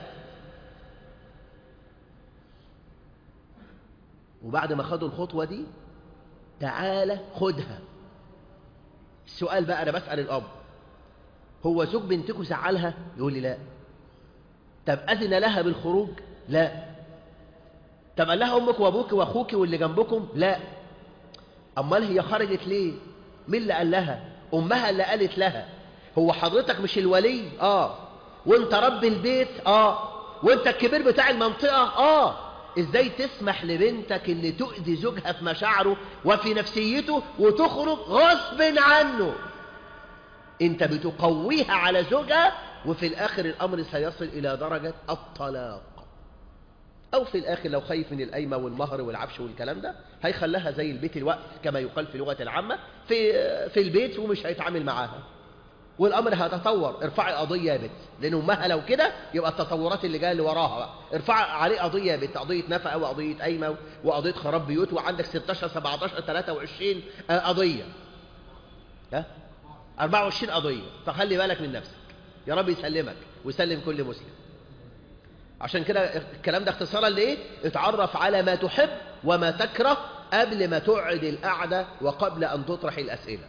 وبعد ما خدوا الخطوه دي تعالى خدها السؤال بقى انا بسال الاب هو زوج بنتكم زعلها يقول لي لا طب اذن لها بالخروج لا طب قال لها امك وابوك واخوك واللي جنبكم لا امال هي خرجت ليه مين اللي قال لها امها اللي قالت لها هو حضرتك مش الولي اه وانت رب البيت اه وانت الكبير بتاع المنطقه اه ازاي تسمح لبنتك اللي تؤذي زوجها في مشاعره وفي نفسيته وتخرج غصب عنه انت بتقويها على زوجها وفي الاخر الامر سيصل الى درجة الطلاق او في الاخر لو خايف من القايمه والمهر والعفش والكلام ده هيخليها زي البيت الوقف كما يقال في اللغه العامه في في البيت ومش هيتعامل معاها والامر هيتطور ارفعي قضيه يا بت لان امها لو كده يبقى التطورات اللي جايه اللي وراها بقى ارفعي عليه قضيه يا بت قضيه نفقه وقضيه قايمه وقضيه خراب بيوت وعندك 16 17 23 قضيه ها 24 قضيه فخلي بالك من نفسك يا رب يسلمك ويسلم كل مسلم عشان كده الكلام ده اختصارا لايه اتعرف على ما تحب وما تكره قبل ما تقعد القعده وقبل ان تطرح الاسئله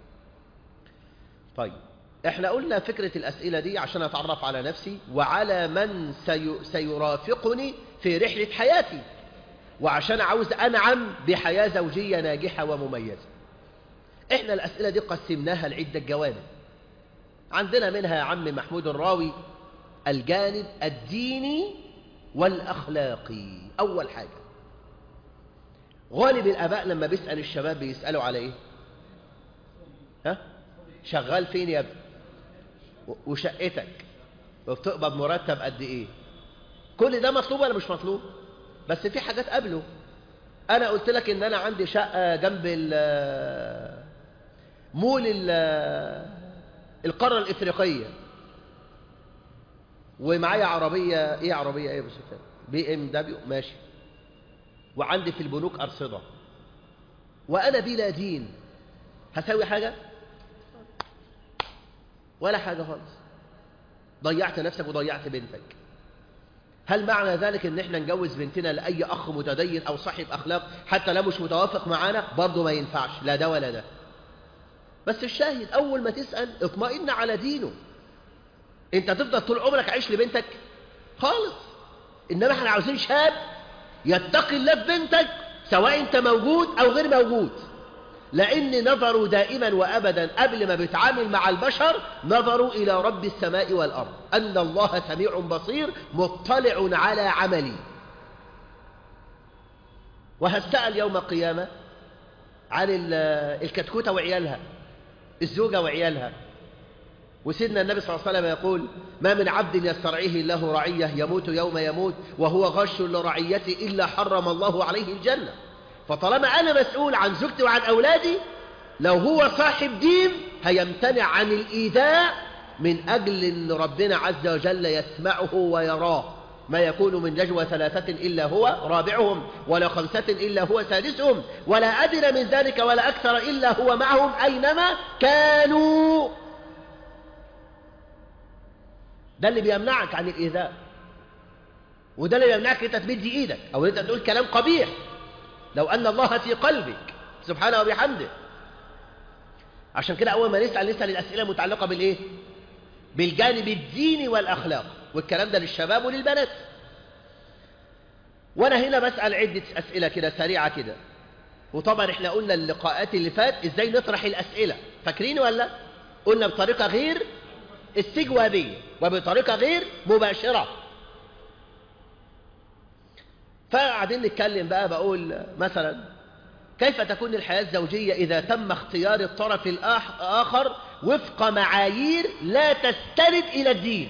طيب احنا قلنا فكرة الأسئلة دي عشان أتعرف على نفسي وعلى من سي... سيرافقني في رحلة حياتي وعشان عاوز أنعم بحياة زوجية ناجحة ومميزة احنا الأسئلة دي قسمناها لعدة جوانب عندنا منها يا عم محمود الراوي الجانب الديني والأخلاقي أول حاجة غالب الآباء لما بيسأل الشباب بيسألوا على إيه ها شغال فين يا ابني وشقتك وبتقبض مرتب قد ايه كل ده مطلوب ولا مش مطلوب بس في حاجات قبله انا قلت لك ان انا عندي شقه جنب ال مول ال القاره الافريقيه ومعايا عربيه ايه عربيه ايه بس بي ام دبليو ماشي وعندي في البنوك ارصده وانا بلا دين هسوي حاجه ولا حاجه خالص ضيعت نفسك وضيعت بنتك هل معنى ذلك ان احنا نجوز بنتنا لاي اخ متدين او صاحب اخلاق حتى لو مش متوافق معانا برضه ما ينفعش لا ده ولا ده بس الشاهد اول ما تسال اطمئن على دينه انت تفضل طول عمرك عايش لبنتك خالص انما احنا عاوزين شاب يتقي الله في بنتك سواء انت موجود او غير موجود لأن نظروا دائما وأبدا قبل ما بيتعامل مع البشر نظروا إلى رب السماء والأرض أن الله سميع بصير مطلع على عملي وهسأل يوم القيامة عن الكتكوتة وعيالها الزوجة وعيالها وسيدنا النبي صلى الله عليه وسلم يقول ما من عبد يسترعيه الله رعية يموت يوم يموت وهو غش لرعيته إلا حرم الله عليه الجنة فطالما أنا مسؤول عن زوجتي وعن أولادي لو هو صاحب دين هيمتنع عن الإيذاء من أجل أن ربنا عز وجل يسمعه ويراه ما يكون من نجوى ثلاثة إلا هو رابعهم ولا خمسة إلا هو سادسهم ولا أدنى من ذلك ولا أكثر إلا هو معهم أينما كانوا ده اللي بيمنعك عن الإيذاء وده اللي بيمنعك أنت تمد إيدك أو أنت تقول كلام قبيح لو أن الله في قلبك سبحانه وبحمده عشان كده أول ما نسأل نسأل الأسئلة المتعلقة بالإيه؟ بالجانب الديني والأخلاق والكلام ده للشباب وللبنات وأنا هنا بسأل عدة أسئلة كده سريعة كده وطبعا احنا قلنا اللقاءات اللي فات ازاي نطرح الأسئلة فاكرين ولا؟ قلنا بطريقة غير استجوابية وبطريقة غير مباشرة فقاعدين نتكلم بقى بقول مثلا كيف تكون الحياة الزوجية إذا تم اختيار الطرف الآخر وفق معايير لا تستند إلى الدين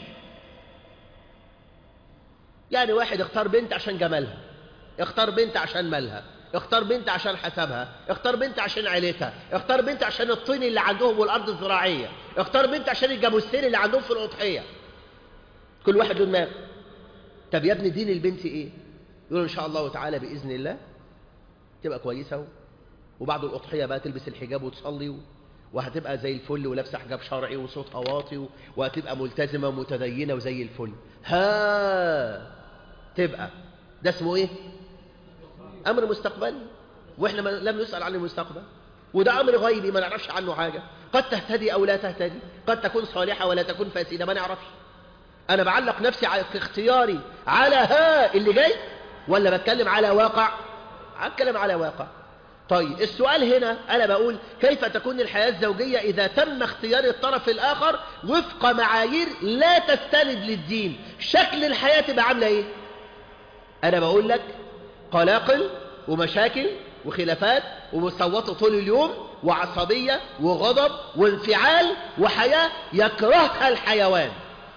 يعني واحد اختار بنت عشان جمالها اختار بنت عشان مالها اختار بنت عشان حسبها اختار بنت عشان عيلتها اختار بنت عشان الطين اللي عندهم والأرض الزراعية اختار بنت عشان الجاموسين اللي عندهم في الأضحية كل واحد له دماغ طب يا ابني دين البنت ايه يقول إن شاء الله تعالى بإذن الله تبقى كويسة وبعد الأضحية بقى تلبس الحجاب وتصلي وهتبقى زي الفل ولابسة حجاب شرعي وصوتها واطي وهتبقى ملتزمة ومتدينة وزي الفل ها تبقى ده اسمه ايه أمر مستقبلي وإحنا لم نسأل عن المستقبل وده أمر غيبي ما نعرفش عنه حاجة قد تهتدي أو لا تهتدي قد تكون صالحة ولا تكون فاسدة ما نعرفش أنا بعلق نفسي في اختياري على ها اللي جاي ولا بتكلم على واقع أتكلم على واقع طيب السؤال هنا أنا بقول كيف تكون الحياة الزوجية إذا تم اختيار الطرف الآخر وفق معايير لا تستند للدين شكل الحياة تبقى عاملة إيه أنا بقول لك قلاقل ومشاكل وخلافات ومصوتة طول اليوم وعصبية وغضب وانفعال وحياة يكرهها الحيوان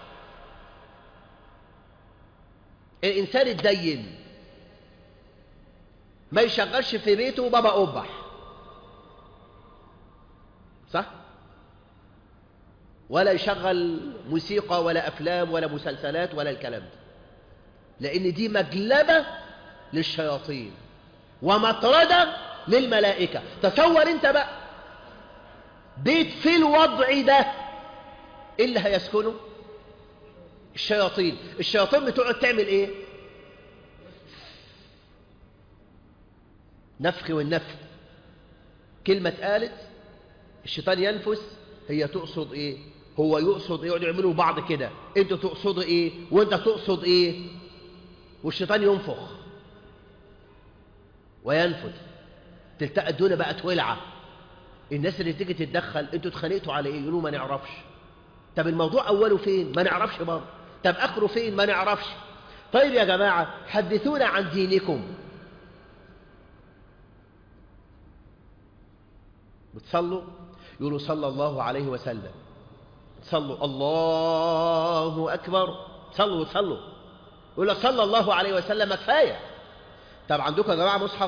الإنسان الدين ما يشغلش في بيته بابا قبح صح ولا يشغل موسيقى ولا أفلام ولا مسلسلات ولا الكلام ده لأن دي مجلبة للشياطين ومطردة للملائكة تصور انت بقى بيت في الوضع ده ايه اللي هيسكنه الشياطين الشياطين بتقعد تعمل ايه نفخ والنفخ كلمة قالت الشيطان ينفس هي تقصد ايه هو يقصد ايه يقعدوا يعملوا بعض كده انتوا تقصدوا ايه وانت تقصد ايه والشيطان ينفخ وينفث تلتقى الدنيا بقت ولعة الناس اللي تيجي تتدخل انتوا اتخانقتوا على ايه يقولوا ما نعرفش طب الموضوع اوله فين ما نعرفش برضه طب اخره فين ما نعرفش طيب يا جماعة حدثونا عن دينكم بتصلوا يقولوا صلى الله عليه وسلم صلوا الله أكبر صلوا صلوا يقول لك صلى الله عليه وسلم كفاية طب عندكم يا جماعة مصحف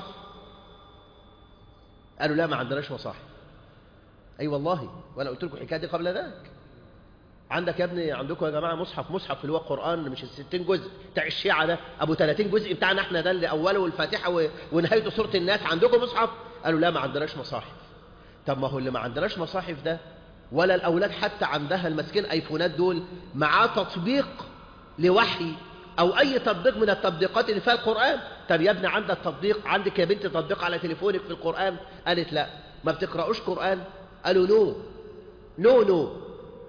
قالوا لا ما عندناش مصاحف أي أيوة والله وأنا قلت لكم الحكاية دي قبل ذلك عندك يا ابني عندكم يا جماعة مصحف مصحف اللي هو القرآن مش الستين جزء بتاع الشيعة ده أبو 30 جزء بتاعنا احنا ده اللي أوله الفاتحة و... ونهايته سورة الناس عندكم مصحف قالوا لا ما عندناش مصاحف طب ما هو اللي ما عندناش مصاحف ده ولا الأولاد حتى عندها المسكين أيفونات دول معاه تطبيق لوحي أو أي تطبيق من التطبيقات اللي فيها القرآن طب يا ابني عندك تطبيق عندك يا بنت تطبيق على تليفونك في القرآن قالت لا ما بتقرأوش قرآن قالوا نو نو نو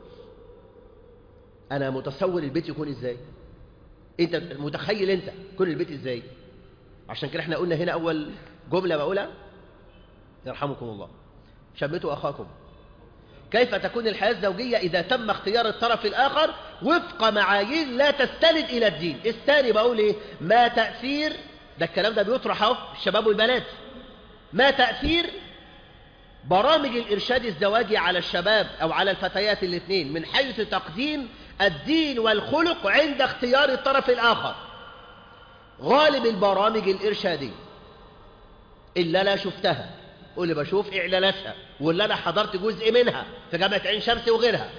أنا متصور البيت يكون إزاي أنت متخيل أنت يكون البيت إزاي عشان كده احنا قلنا هنا أول جملة بقولها يرحمكم الله شمتوا أخاكم كيف تكون الحياة الزوجية إذا تم اختيار الطرف الآخر وفق معايير لا تستند إلى الدين الثاني بقول إيه ما تأثير ده الكلام ده بيطرح اهو الشباب والبنات ما تأثير برامج الإرشاد الزواجي على الشباب أو على الفتيات الاثنين من حيث تقديم الدين والخلق عند اختيار الطرف الآخر غالب البرامج الإرشادية إلا لا شفتها واللي بشوف إعلاناتها واللي أنا حضرت جزء منها في جامعة عين شمس وغيرها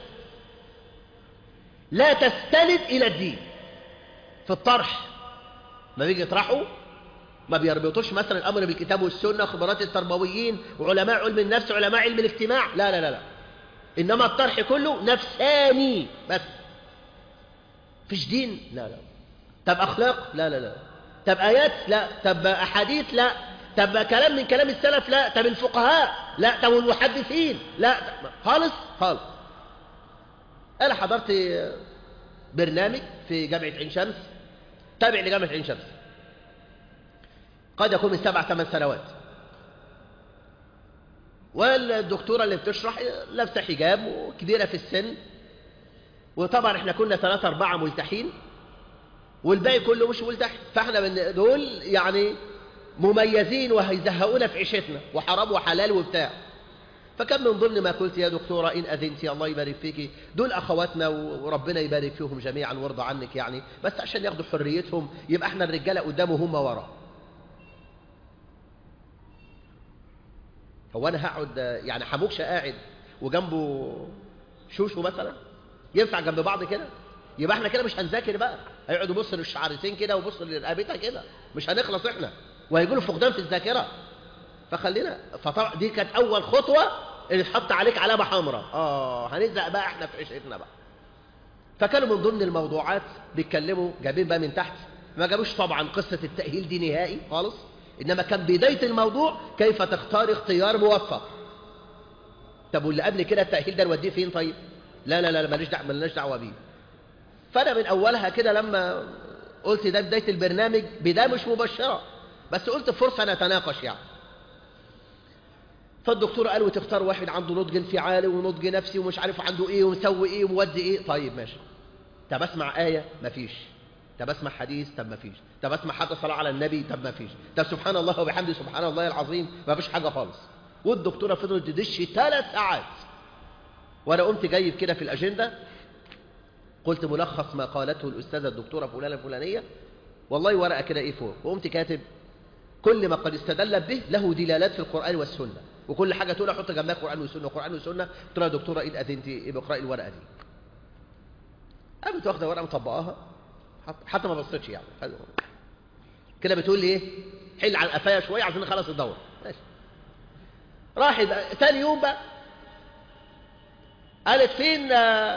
لا تستند إلى الدين في الطرح ما بيجي يطرحوا ما بيربطوش مثلا الأمر بالكتاب والسنة خبرات التربويين وعلماء علم النفس وعلماء علم الاجتماع لا لا لا لا إنما الطرح كله نفساني بس فيش دين لا لا طب أخلاق لا لا لا طب آيات لا طب أحاديث لا طب كلام من كلام السلف لا طب الفقهاء لا طب المحدثين لا خالص خالص أنا حضرت برنامج في جامعة عين شمس تابع لجامعة عين شمس قد يكون من سبع ثمان سنوات والدكتورة اللي بتشرح لابسة حجاب وكبيرة في السن وطبعا احنا كنا ثلاثة أربعة ملتحين والباقي كله مش ملتحي فاحنا من دول يعني مميزين وهيزهقونا في عيشتنا وحرام وحلال وبتاع فكان من ضمن ما قلت يا دكتورة إن أذنتي الله يبارك فيكي دول أخواتنا وربنا يبارك فيهم جميعا وارضى عنك يعني بس عشان ياخدوا حريتهم يبقى احنا الرجالة قدام وهم ورا هو أنا هقعد يعني حموكش قاعد وجنبه شوشو مثلا ينفع جنب بعض كده يبقى احنا كده مش هنذاكر بقى هيقعدوا يبص للشعرتين كده ويبص لرقبتها كده مش هنخلص احنا وهيجوا فقدان في الذاكره فخلينا فطبعا دي كانت اول خطوه اللي اتحط عليك علامه حمراء اه هنزق بقى احنا في عيشتنا بقى فكانوا من ضمن الموضوعات بيتكلموا جايبين بقى من تحت ما جابوش طبعا قصه التاهيل دي نهائي خالص انما كان بدايه الموضوع كيف تختار اختيار موفق طب واللي قبل كده التاهيل ده نوديه فين طيب لا لا لا ماليش دعوه مالناش دعوه بيه فانا من اولها كده لما قلت ده بدايه البرنامج بدايه مش مبشره بس قلت فرصه نتناقش يعني فالدكتور قال وتختار واحد عنده نضج انفعالي ونضج نفسي ومش عارف عنده ايه ومسوي ايه ومودي ايه طيب ماشي طب اسمع ايه مفيش طب اسمع حديث طب مفيش طب اسمع حتى صلاه على النبي طب مفيش طب سبحان الله وبحمده سبحان الله العظيم مفيش حاجه خالص والدكتوره فضلت تدش ثلاث ساعات وانا قمت جايب كده في الاجنده قلت ملخص ما قالته الاستاذه الدكتوره فلانه الفلانيه والله ورقه كده ايه فوق وقمت كاتب كل ما قد استدل به له دلالات في القران والسنه وكل حاجه تقول احط جنبها قران وسنه قران وسنه قلت لها يا دكتوره ايه اذنتي ايه بقراي الورقه دي قامت واخده ورقه مطبقاها حتى ما بصيتش يعني كده بتقول لي ايه حل على قفايا شويه عشان نخلص الدوره ماشي راحت بقى ثاني يوم بقى قالت فين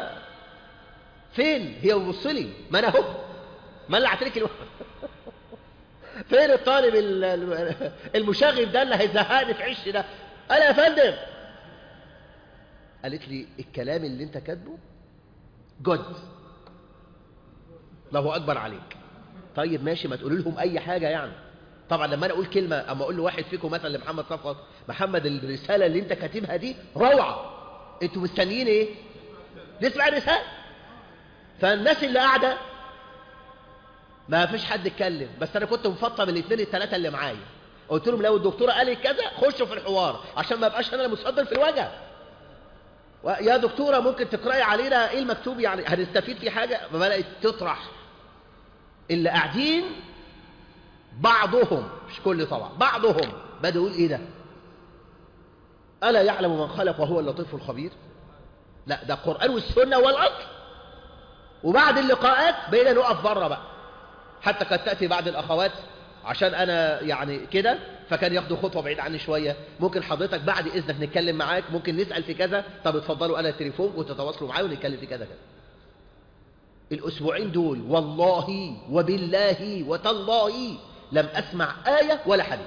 فين هي بتبص لي ما انا اهو ما اللي لك الو... فين الطالب المشاغب ده اللي هيزهقني في عشي ده قال يا فندم قالت لي الكلام اللي انت كاتبه جد الله اكبر عليك طيب ماشي ما تقولوا لهم اي حاجه يعني طبعا لما انا اقول كلمه اما اقول لواحد فيكم مثلا لمحمد صفوت محمد الرساله اللي انت كاتبها دي روعه انتوا مستنيين ايه نسمع الرساله فالناس اللي قاعدة ما فيش حد اتكلم بس انا كنت مفطم الاثنين الثلاثة اللي معايا قلت لهم لو الدكتورة قالت كذا خشوا في الحوار عشان ما ابقاش انا المتصدر في الوجه يا دكتورة ممكن تقرأي علينا ايه المكتوب يعني هنستفيد في حاجة فبدأت تطرح اللي قاعدين بعضهم مش كل طبعا بعضهم بدأ يقول ايه ده ألا يعلم من خلق وهو اللطيف الخبير لا ده القرآن والسنة والأصل وبعد اللقاءات بقينا نقف بره بقى حتى قد تأتي بعض الأخوات عشان أنا يعني كده فكان ياخدوا خطوة بعيد عني شوية ممكن حضرتك بعد إذنك نتكلم معاك ممكن نسأل في كذا طب اتفضلوا أنا التليفون وتتواصلوا معايا ونتكلم في كذا كذا الأسبوعين دول والله وبالله وتالله لم أسمع آية ولا حديث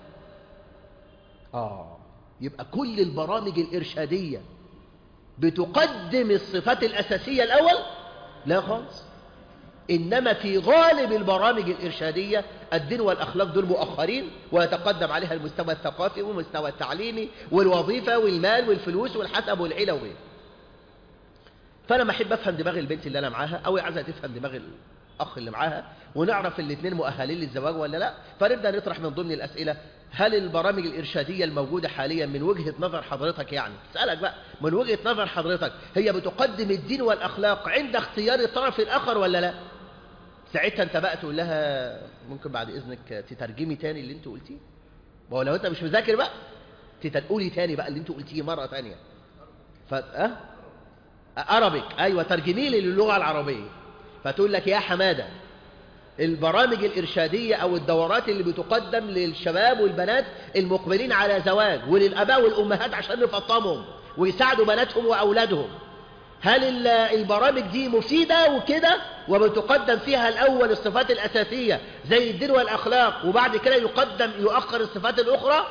آه يبقى كل البرامج الإرشادية بتقدم الصفات الأساسية الأول لا خالص إنما في غالب البرامج الإرشادية الدين والأخلاق دول مؤخرين ويتقدم عليها المستوى الثقافي والمستوى التعليمي والوظيفة والمال والفلوس والحسب والعيلة وغيره فأنا ما أحب أفهم دماغ البنت اللي أنا معاها أو عايزة تفهم دماغ الأخ اللي معاها ونعرف الاثنين مؤهلين للزواج ولا لا فنبدأ نطرح من ضمن الأسئلة هل البرامج الإرشادية الموجودة حاليا من وجهة نظر حضرتك يعني اسألك بقى من وجهة نظر حضرتك هي بتقدم الدين والأخلاق عند اختيار الطرف الآخر ولا لا ساعتها انت بقى تقول لها ممكن بعد إذنك تترجمي تاني اللي انت قلتيه ما هو لو انت مش مذاكر بقى تقولي تاني بقى اللي انت قلتيه مرة تانية ف... أه؟ أربك أيوة ترجمي لي للغة العربية فتقول لك يا حمادة البرامج الإرشادية أو الدورات اللي بتقدم للشباب والبنات المقبلين على زواج وللأباء والأمهات عشان نفطمهم ويساعدوا بناتهم وأولادهم هل البرامج دي مفيدة وكده وبتقدم فيها الأول الصفات الأساسية زي الدين والأخلاق وبعد كده يقدم يؤخر الصفات الأخرى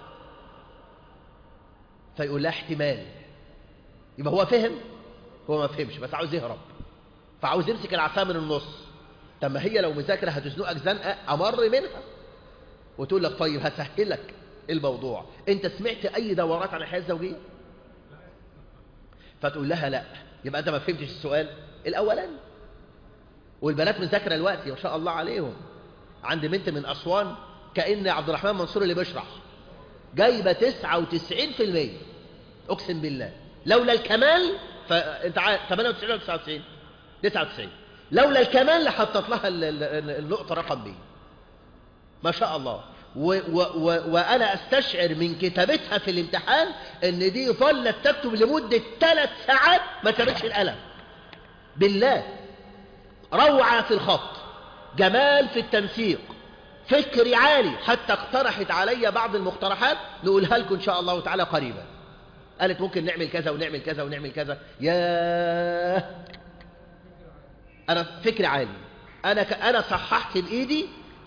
فيقول لها احتمال يبقى هو فهم هو ما فهمش بس عاوز يهرب فعاوز يمسك العصا من النص طب ما هي لو مذاكرة هتزنقك زنقة أمر منها وتقول لك طيب هسهلك الموضوع انت سمعت أي دورات عن الحياة الزوجية فتقول لها لا يبقى أنت ما فهمتش السؤال الأولاني والبنات مذاكرة الوقت ما شاء الله عليهم عندي بنت من أسوان كأن عبد الرحمن منصور اللي بيشرح جايبة 99% أقسم بالله لولا الكمال فأنت عارف 98 ولا 99 99 لولا الكمال لحطت لها النقطة رقم بي ما شاء الله و و و وأنا أستشعر من كتابتها في الامتحان أن دي ظلت تكتب لمدة ثلاث ساعات ما سابتش القلم بالله روعة في الخط جمال في التنسيق فكري عالي حتى اقترحت علي بعض المقترحات نقولها لكم إن شاء الله تعالى قريبا قالت ممكن نعمل كذا ونعمل كذا ونعمل كذا يا أنا فكري عالي أنا ك... أنا صححت بإيدي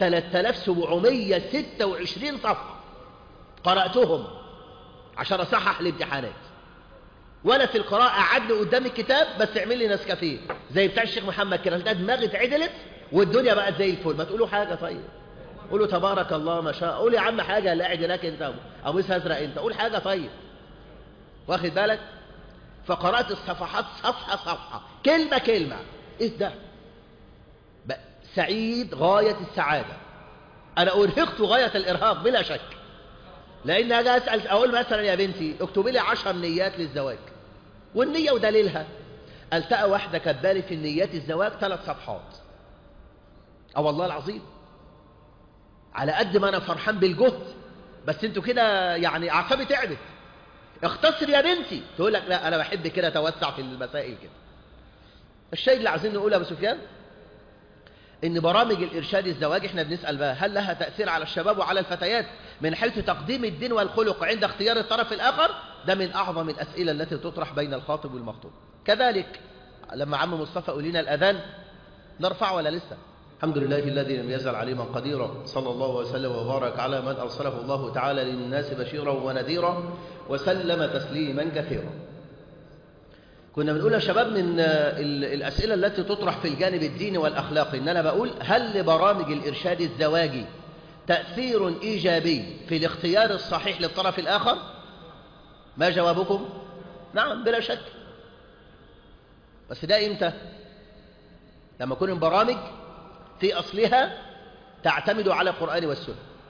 3726 صفحة قرأتهم عشان أصحح الامتحانات وأنا في القراءة قعدني قدام الكتاب بس اعمل لي نسكافيه زي بتاع الشيخ محمد كده ده دماغي اتعدلت والدنيا بقت زي الفل ما تقولوا حاجة طيب قولوا تبارك الله ما شاء قول يا عم حاجة لا اعدلك انت أبو أزرق انت قول حاجة طيب واخد بالك فقرأت الصفحات صفحة صفحة كلمة كلمة ايه ده بقى سعيد غاية السعادة انا ارهقت غاية الارهاق بلا شك لان اجي اسأل اقول مثلا يا بنتي اكتبي لي عشر نيات للزواج والنية ودليلها التقى واحدة كاتبالي في النيات الزواج ثلاث صفحات اه والله العظيم على قد ما انا فرحان بالجهد بس انتوا كده يعني اعصابي تعبت اختصر يا بنتي تقول لك لا انا بحب كده اتوسع في المسائل كده الشيء اللي عايزين نقوله يا ابو سفيان ان برامج الارشاد الزواج احنا بنسال بقى هل لها تاثير على الشباب وعلى الفتيات من حيث تقديم الدين والخلق عند اختيار الطرف الاخر ده من اعظم الاسئله التي تطرح بين الخاطب والمخطوب كذلك لما عم مصطفى قول لنا الاذان نرفع ولا لسه الحمد لله الذي لم يزل عليما قديرا صلى الله وسلم وبارك على من ارسله الله تعالى للناس بشيرا ونذيرا وسلم تسليما كثيرا كنا بنقول يا شباب من الأسئلة التي تطرح في الجانب الديني والأخلاقي إن أنا بقول هل لبرامج الإرشاد الزواجي تأثير إيجابي في الاختيار الصحيح للطرف الآخر ما جوابكم نعم بلا شك بس ده إمتى لما يكون البرامج في أصلها تعتمد على القرآن والسنة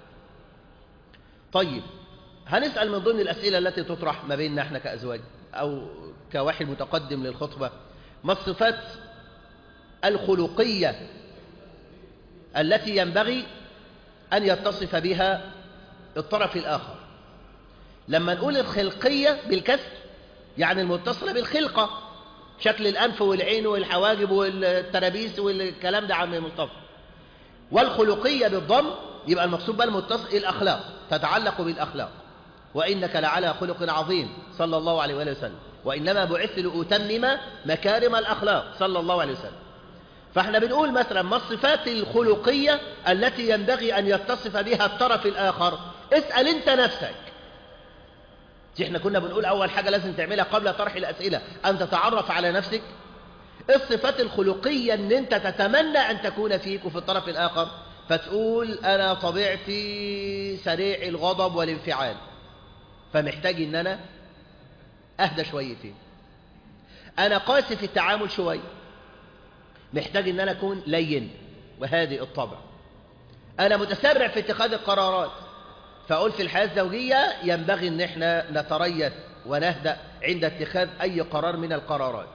طيب هنسأل من ضمن الأسئلة التي تطرح ما بيننا احنا كأزواج أو كواحد متقدم للخطبة ما الصفات الخلقية التي ينبغي أن يتصف بها الطرف الآخر لما نقول الخلقية بالكسر يعني المتصلة بالخلقة شكل الأنف والعين والحواجب والترابيس والكلام ده عم مصطفى والخلقية بالضم يبقى المقصود بقى المتصل الأخلاق تتعلق بالأخلاق وإنك لعلى خلق عظيم صلى الله عليه وآله وسلم وإنما بعثت لأتمم مكارم الأخلاق صلى الله عليه وسلم فاحنا بنقول مثلا ما الصفات الخلقية التي ينبغي أن يتصف بها الطرف الآخر اسأل انت نفسك دي احنا كنا بنقول أول حاجة لازم تعملها قبل طرح الأسئلة أن تتعرف على نفسك الصفات الخلقية أن أنت تتمنى أن تكون فيك وفي الطرف الآخر فتقول أنا طبيعتي سريع الغضب والانفعال فمحتاج أن أنا أهدى شويتين أنا قاسي في التعامل شوية محتاج أن أنا أكون لين وهادئ الطبع أنا متسرع في اتخاذ القرارات فأقول في الحياة الزوجية ينبغي أن احنا نتريث ونهدأ عند اتخاذ أي قرار من القرارات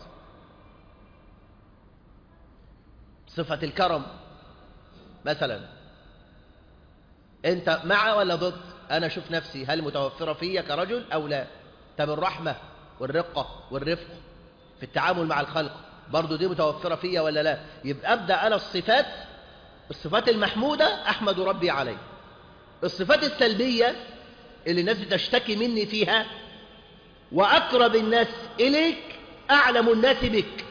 صفة الكرم مثلا أنت مع ولا ضد أنا أشوف نفسي هل متوفرة فيا كرجل أو لا طب الرحمة والرقة والرفق في التعامل مع الخلق برضو دي متوفرة فيا ولا لا يبقى أبدأ أنا الصفات الصفات المحمودة أحمد ربي عليه الصفات السلبية اللي الناس بتشتكي مني فيها وأقرب الناس إليك أعلم الناس بك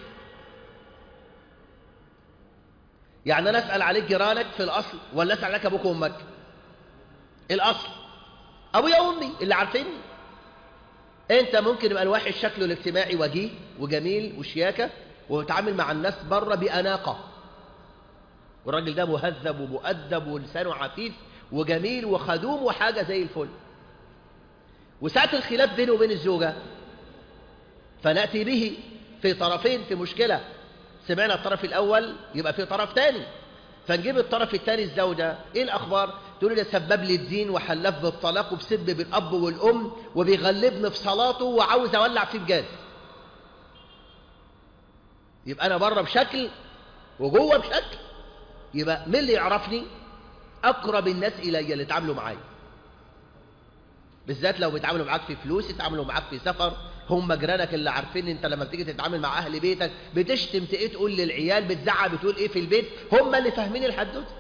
يعني أنا أسأل عليك جيرانك في الأصل ولا أسأل عليك أبوك وأمك الأصل أبويا وأمي اللي عارفيني أنت ممكن يبقى الواحد شكله الاجتماعي وجيه وجميل وشياكة ويتعامل مع الناس بره بأناقة والراجل ده مهذب ومؤدب ولسانه عفيف وجميل وخدوم وحاجة زي الفل وساعة الخلاف بينه وبين الزوجة فنأتي به في طرفين في مشكلة سمعنا الطرف الأول يبقى في طرف تاني فنجيب الطرف الثاني الزوجة ايه الأخبار تقول لي سبب لي الدين وحلف بالطلاق وبسب بالأب والأم وبيغلبني في صلاته وعاوز أولع فيه بجد يبقى أنا بره بشكل وجوه بشكل يبقى مين اللي يعرفني أقرب الناس إلي اللي يتعاملوا معايا بالذات لو بيتعاملوا معاك في فلوس يتعاملوا معاك في سفر هم جيرانك اللي عارفين انت لما بتيجي تتعامل مع اهل بيتك بتشتم ايه تقول للعيال بتزعق بتقول ايه في البيت هم اللي فاهمين الحدوته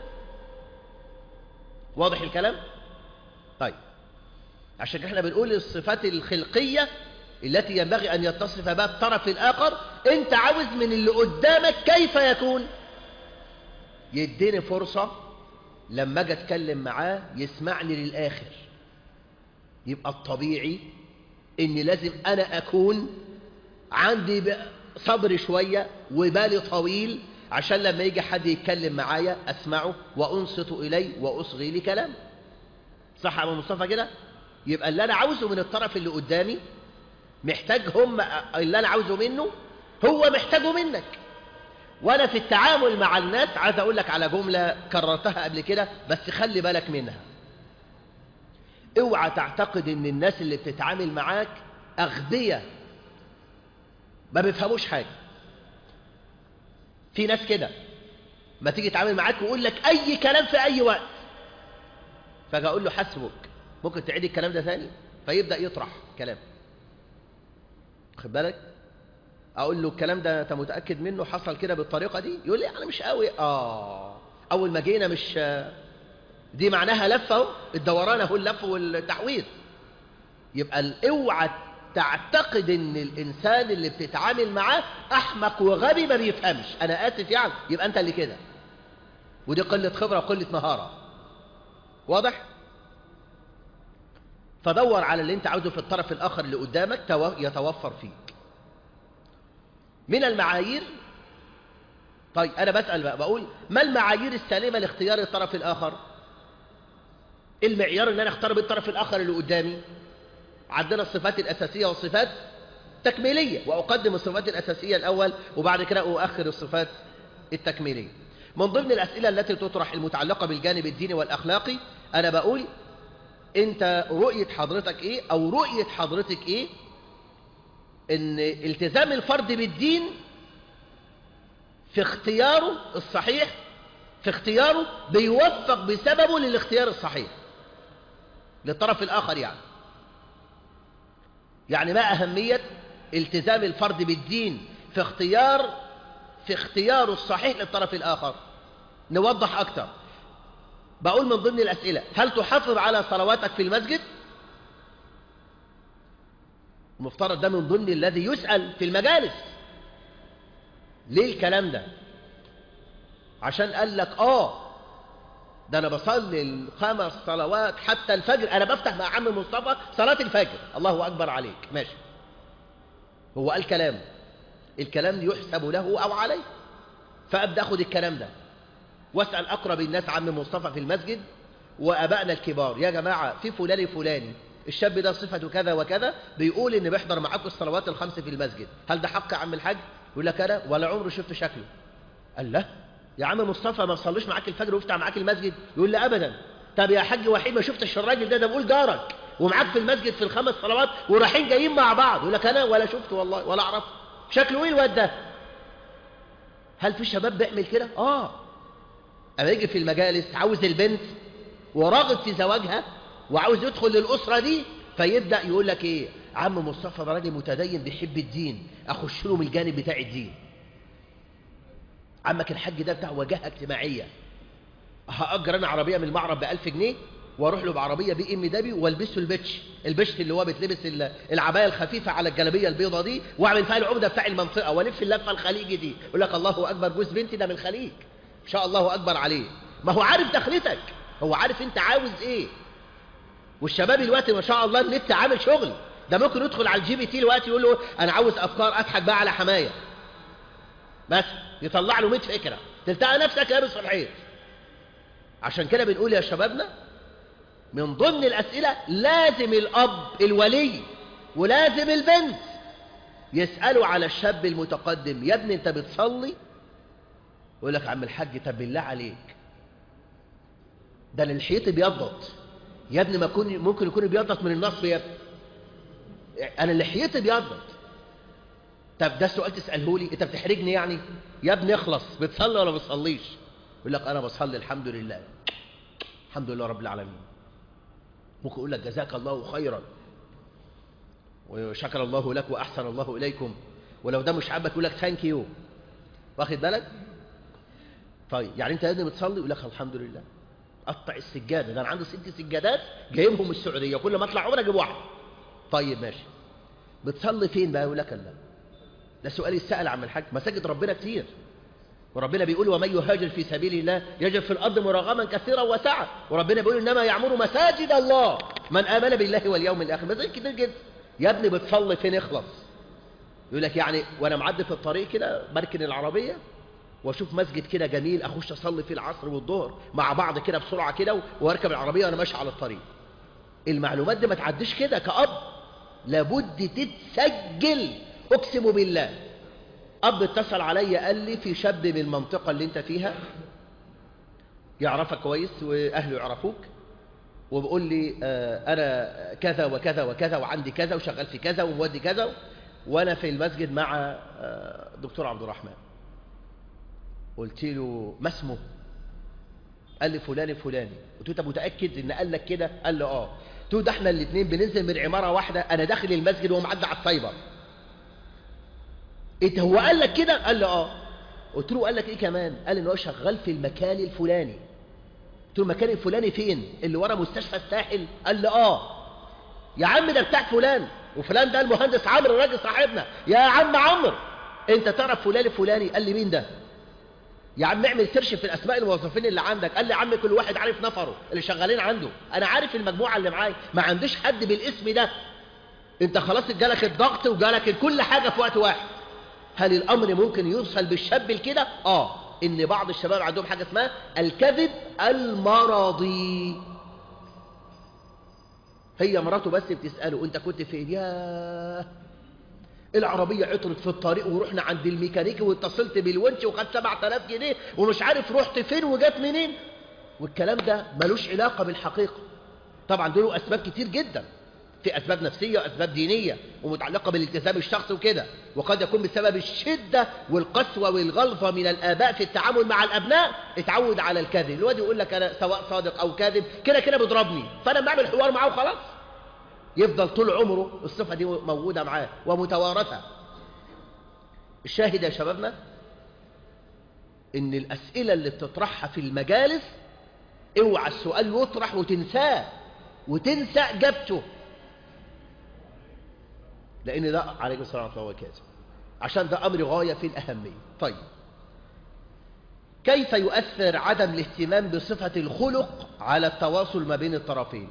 واضح الكلام طيب عشان احنا بنقول الصفات الخلقيه التي ينبغي ان يتصف بها الطرف الاخر انت عاوز من اللي قدامك كيف يكون يديني فرصه لما اجي اتكلم معاه يسمعني للاخر يبقى الطبيعي ان لازم انا اكون عندي صبر شوية وبالي طويل عشان لما يجي حد يتكلم معايا اسمعه وانصت اليه واصغي لي كلام صح يا ابو مصطفى كده يبقى اللي انا عاوزه من الطرف اللي قدامي محتاج هم اللي انا عاوزه منه هو محتاجه منك وانا في التعامل مع الناس عايز اقول لك على جملة كررتها قبل كده بس خلي بالك منها اوعى تعتقد ان الناس اللي بتتعامل معاك اغبياء ما بيفهموش حاجة في ناس كده ما تيجي تتعامل معاك ويقول لك اي كلام في اي وقت فاجي اقول له حسبك ممكن تعيد الكلام ده ثاني فيبدا يطرح كلام خد بالك اقول له الكلام ده انت متاكد منه حصل كده بالطريقه دي يقول لي انا مش قوي اه اول ما جينا مش دي معناها لفه اهو الدوران اهو اللف والتحويط يبقى اوعى تعتقد ان الانسان اللي بتتعامل معاه احمق وغبي ما بيفهمش انا اسف يعني يبقى انت اللي كده ودي قله خبره وقله مهاره واضح فدور على اللي انت عاوزه في الطرف الاخر اللي قدامك يتوفر فيك من المعايير طيب انا بسال بقى بقول ما المعايير السليمه لاختيار الطرف الاخر المعيار ان انا اختار بالطرف الاخر اللي قدامي عندنا الصفات الاساسيه والصفات تكميليه واقدم الصفات الاساسيه الاول وبعد كده اؤخر الصفات التكميلية من ضمن الأسئلة التي تطرح المتعلقة بالجانب الديني والأخلاقي أنا بقول أنت رؤية حضرتك إيه أو رؤية حضرتك إيه إن التزام الفرد بالدين في اختياره الصحيح في اختياره بيوفق بسببه للاختيار الصحيح للطرف الآخر يعني يعني ما أهمية التزام الفرد بالدين في اختيار في اختياره الصحيح للطرف الآخر نوضح أكتر بقول من ضمن الأسئلة هل تحافظ على صلواتك في المسجد المفترض ده من ضمن الذي يسأل في المجالس ليه الكلام ده عشان قال لك آه ده أنا بصلي الخمس صلوات حتى الفجر أنا بفتح مع عم مصطفى صلاة الفجر الله أكبر عليك ماشي هو قال كلام الكلام يحسب له أو عليه فأبدأ أخذ الكلام ده واسأل أقرب الناس عم مصطفى في المسجد وأبائنا الكبار يا جماعة في فلان فلاني الشاب ده صفته كذا وكذا بيقول إن بيحضر معاكم الصلوات الخمس في المسجد هل ده حق يا عم الحاج يقول لك أنا ولا عمري شفت شكله قال لا يا عم مصطفى ما بصليش معاك الفجر ويفتح معاك المسجد يقول لي أبدا طب يا حاج وحيد ما شفتش الراجل ده ده بقول جارك ومعاك في المسجد في الخمس صلوات ورايحين جايين مع بعض يقول لك أنا ولا شفته والله ولا أعرف شكله إيه الواد ده هل في شباب بيعمل كده آه أما يجي في المجالس عاوز البنت وراغب في زواجها وعاوز يدخل للأسرة دي فيبدأ يقول لك إيه عم مصطفى ده راجل متدين بيحب الدين أخش له من الجانب بتاع الدين عمك الحاج ده بتاع وجاهة اجتماعية هأجر أنا عربية من المعرض بألف جنيه واروح له بعربيه بي ام دبليو والبسه البتش البشت اللي هو بيتلبس العبايه الخفيفه على الجلابيه البيضه دي واعمل فيها العقده بتاع المنطقه والف اللفه الخليجي دي يقول لك الله اكبر جوز بنتي ده من الخليج ان شاء الله اكبر عليه ما هو عارف دخلتك هو عارف انت عاوز ايه والشباب دلوقتي ما شاء الله النت عامل شغل ده ممكن يدخل على الجي بي تي دلوقتي يقول له انا عاوز افكار اضحك بقى على حمايه بس يطلع له 100 فكره تلتقى نفسك لابس في الحيط عشان كده بنقول يا شبابنا من ضمن الأسئلة لازم الأب الولي ولازم البنت يسألوا على الشاب المتقدم يا ابني انت بتصلي يقول لك عم الحاج طب بالله عليك ده الحيط بيضط يا ابني ما كون ممكن يكون بيضط من النصب يا ابني انا اللي حيطي بيضط طب ده السؤال تساله لي انت بتحرجني يعني يا ابني اخلص بتصلي ولا بتصليش يقول لك انا بصلي الحمد لله الحمد لله رب العالمين ممكن يقول لك جزاك الله خيرا وشكر الله لك واحسن الله اليكم ولو ده مش عاجبك يقول لك ثانك يو واخد بالك طيب يعني انت يا ابني بتصلي يقول لك الحمد لله قطع السجاده ده انا عندي ست سجادات جايبهم من السعوديه كل ما اطلع عمره اجيب واحده طيب ماشي بتصلي فين بقى يقول لك لا ده سؤال يسال عم الحاج مساجد ربنا كتير وربنا بيقول ومن يهاجر في سبيل الله يجد في الأرض مراغما كثيرا وسعة وربنا بيقول إنما يعمر مساجد الله من آمن بالله واليوم الآخر مساجد كتير جدا يا ابني بتصلي فين اخلص يقول لك يعني وأنا معدي في الطريق كده بركن العربية واشوف مسجد كده جميل اخش اصلي فيه العصر والظهر مع بعض كده بسرعه كده واركب العربيه وانا ماشي على الطريق المعلومات دي ما تعديش كده كأب لابد تتسجل اقسم بالله أب اتصل عليا قال لي في شاب من المنطقة اللي انت فيها يعرفك كويس وأهله يعرفوك وبقول لي آه أنا كذا وكذا وكذا وعندي كذا وشغال في كذا ومودي كذا وأنا في المسجد مع آه دكتور عبد الرحمن قلت له ما اسمه قال لي فلان فلاني قلت له انت متأكد ان قال لك كده قال لي اه قلت له ده احنا الاثنين بننزل من عمارة واحدة انا داخل المسجد وهو معدي على السايبر ايه هو قال لك كده قال لي اه قلت له قال لك ايه كمان قال ان هو شغال في المكان الفلاني قلت له المكان الفلاني فين اللي ورا مستشفى الساحل قال لي اه يا عم ده بتاع فلان وفلان ده المهندس عمرو الراجل صاحبنا يا عم عمرو انت تعرف فلان الفلاني قال لي مين ده يا عم اعمل سيرش في الاسماء الموظفين اللي عندك قال لي يا عم كل واحد عارف نفره اللي شغالين عنده انا عارف المجموعه اللي معايا ما عنديش حد بالاسم ده انت خلاص جالك الضغط وجالك كل حاجه في وقت واحد هل الامر ممكن يوصل بالشاب لكده اه ان بعض الشباب عندهم حاجه اسمها الكذب المرضي هي مراته بس بتساله انت كنت فين يا العربية عطرت في الطريق ورحنا عند الميكانيكي واتصلت بالونش وخدت 7000 جنيه ومش عارف رحت فين وجات منين والكلام ده ملوش علاقة بالحقيقة طبعا دول أسباب كتير جدا في أسباب نفسية وأسباب دينية ومتعلقة بالالتزام الشخصي وكده وقد يكون بسبب الشدة والقسوة والغلظة من الآباء في التعامل مع الأبناء اتعود على الكذب الواد يقول لك أنا سواء صادق أو كاذب كده كده بيضربني فأنا بعمل حوار معاه وخلاص يفضل طول عمره الصفة دي موجودة معاه ومتوارثة الشاهد يا شبابنا ان الأسئلة اللي بتطرحها في المجالس اوعى السؤال يطرح وتنساه وتنسى اجابته لان ده عليكم السلام ورحمه الله وبركاته عشان ده امر غايه في الاهميه طيب كيف يؤثر عدم الاهتمام بصفه الخلق على التواصل ما بين الطرفين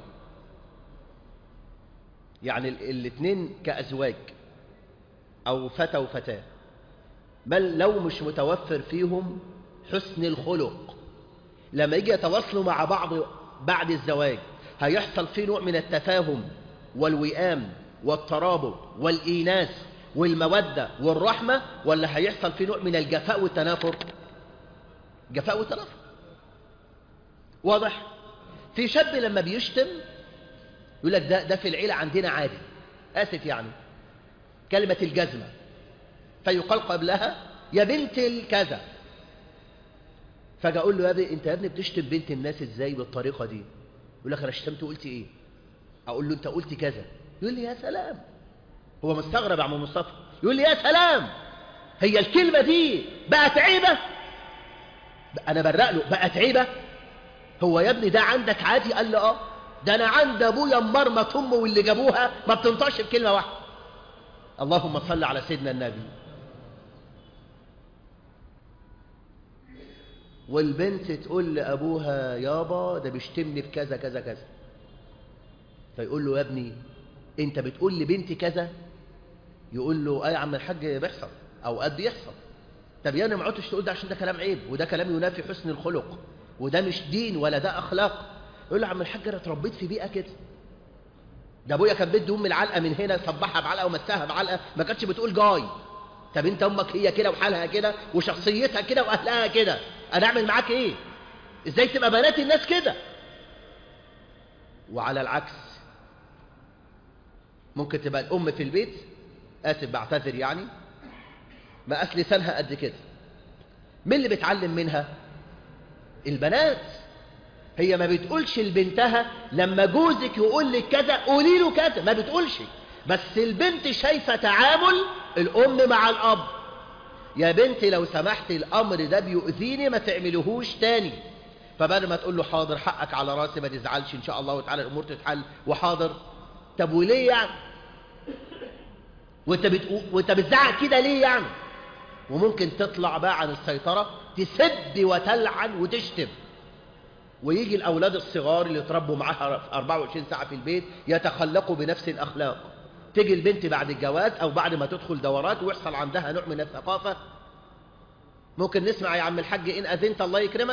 يعني الاثنين كازواج او فتى وفتاه بل لو مش متوفر فيهم حسن الخلق لما يجي يتواصلوا مع بعض بعد الزواج هيحصل فيه نوع من التفاهم والوئام والترابط والإيناس والمودة والرحمة ولا هيحصل فيه نوع من الجفاء والتنافر جفاء والتنافر واضح في شاب لما بيشتم يقول لك ده, ده في العيلة عندنا عادي آسف يعني كلمة الجزمة فيقال قبلها يا بنت الكذا فاجي اقول له يا ابني انت يا ابني بتشتم بنت الناس ازاي بالطريقه دي يقول لك انا شتمت وقلت ايه اقول له انت قلت كذا يقول لي يا سلام هو مستغرب يا عم مصطفى يقول لي يا سلام هي الكلمه دي بقت عيبه انا برق له بقت عيبه هو يا ابني ده عندك عادي قال لي اه ده انا عند ابويا مرمط امه واللي جابوها ما بتنطقش بكلمه واحده اللهم صل على سيدنا النبي والبنت تقول لأبوها يابا ده بيشتمني بكذا كذا كذا فيقول له يا ابني انت بتقول لبنتي كذا يقول له اه يا عم الحاج بيحصل او قد يحصل طب يا انا ما عدتش تقول ده عشان ده كلام عيب وده كلام ينافي حسن الخلق وده مش دين ولا ده اخلاق يقول له يا عم الحاج انا اتربيت في بيئه كده ده ابويا كان بيدي ام العلقه من هنا صبحها بعلقه ومسها بعلقه ما كانتش بتقول جاي طب انت امك هي كده وحالها كده وشخصيتها كده واهلها كده انا اعمل معاك ايه ازاي تبقى بنات الناس كده وعلى العكس ممكن تبقى الام في البيت اسف بعتذر يعني مقاس لسانها قد كده مين اللي بيتعلم منها البنات هي ما بتقولش لبنتها لما جوزك يقول لك كذا قولي له كذا ما بتقولش بس البنت شايفه تعامل الام مع الاب يا بنتي لو سمحتي الامر ده بيؤذيني ما تعملهوش تاني فبدل ما تقول له حاضر حقك على راسي ما تزعلش ان شاء الله وتعالى الامور تتحل وحاضر طب وليه يعني وانت بتقول وانت بتزعق كده ليه يعني وممكن تطلع بقى عن السيطره تسب وتلعن وتشتم ويجي الاولاد الصغار اللي اتربوا معاها 24 ساعه في البيت يتخلقوا بنفس الاخلاق تيجي البنت بعد الجواز او بعد ما تدخل دورات ويحصل عندها نوع من الثقافة ممكن نسمع يا عم الحاج ان اذنت الله يكرمك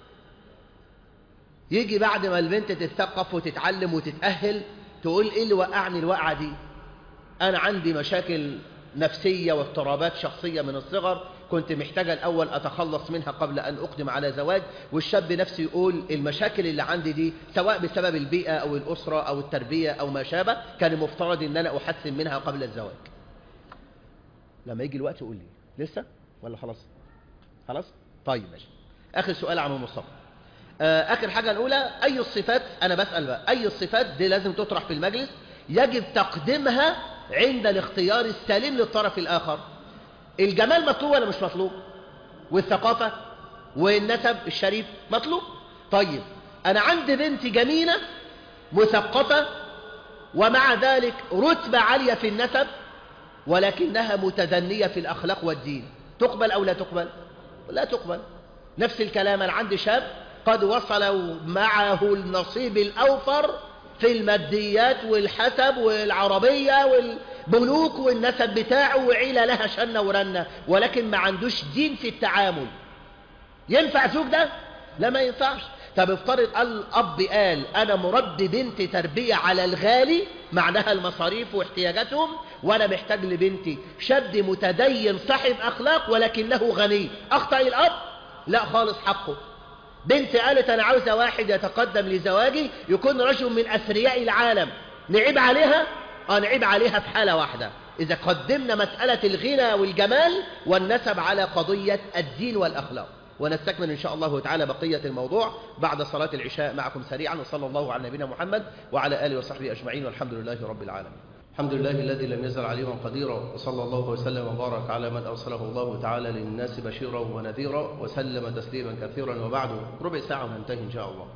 يجي بعد ما البنت تتثقف وتتعلم وتتأهل تقول ايه اللي وقعني الوقعة دي انا عندي مشاكل نفسية واضطرابات شخصية من الصغر كنت محتاجة الأول أتخلص منها قبل أن أقدم على زواج والشاب نفسه يقول المشاكل اللي عندي دي سواء بسبب البيئة أو الأسرة أو التربية أو ما شابه كان المفترض أن أنا أحسن منها قبل الزواج لما يجي الوقت يقول لي لسه ولا خلاص خلاص طيب ماشي آخر سؤال عن مصطفى آخر حاجة الأولى أي الصفات أنا بسأل بقى أي الصفات دي لازم تطرح في المجلس يجب تقديمها عند الاختيار السليم للطرف الآخر الجمال مطلوب ولا مش مطلوب والثقافة والنسب الشريف مطلوب طيب أنا عندي بنت جميلة مثقفة ومع ذلك رتبة عالية في النسب ولكنها متدنية في الأخلاق والدين تقبل أو لا تقبل لا تقبل نفس الكلام أنا عندي شاب قد وصل معه النصيب الأوفر في الماديات والحسب والعربية والبنوك والنسب بتاعه وعيلة لها شنة ورنة ولكن ما عندوش دين في التعامل ينفع زوج ده؟ لا ما ينفعش طب افترض الأب قال أنا مربي بنتي تربية على الغالي معناها المصاريف واحتياجاتهم وانا محتاج لبنتي شاب متدين صاحب اخلاق ولكنه غني اخطأ الاب لا خالص حقه بنت قالت انا عاوزة واحد يتقدم لزواجي يكون رجل من اثرياء العالم نعيب عليها اه نعيب عليها في حالة واحدة اذا قدمنا مسألة الغنى والجمال والنسب على قضية الدين والاخلاق ونستكمل إن شاء الله تعالى بقية الموضوع بعد صلاة العشاء معكم سريعا وصلى الله على نبينا محمد وعلى آله وصحبه أجمعين والحمد لله رب العالمين الحمد لله الذي لم يزل عليما قديرا وصلى الله وسلم وبارك على من أرسله الله تعالى للناس بشيرا ونذيرا وسلم تسليما كثيرا وبعد ربع ساعة وننتهي إن شاء الله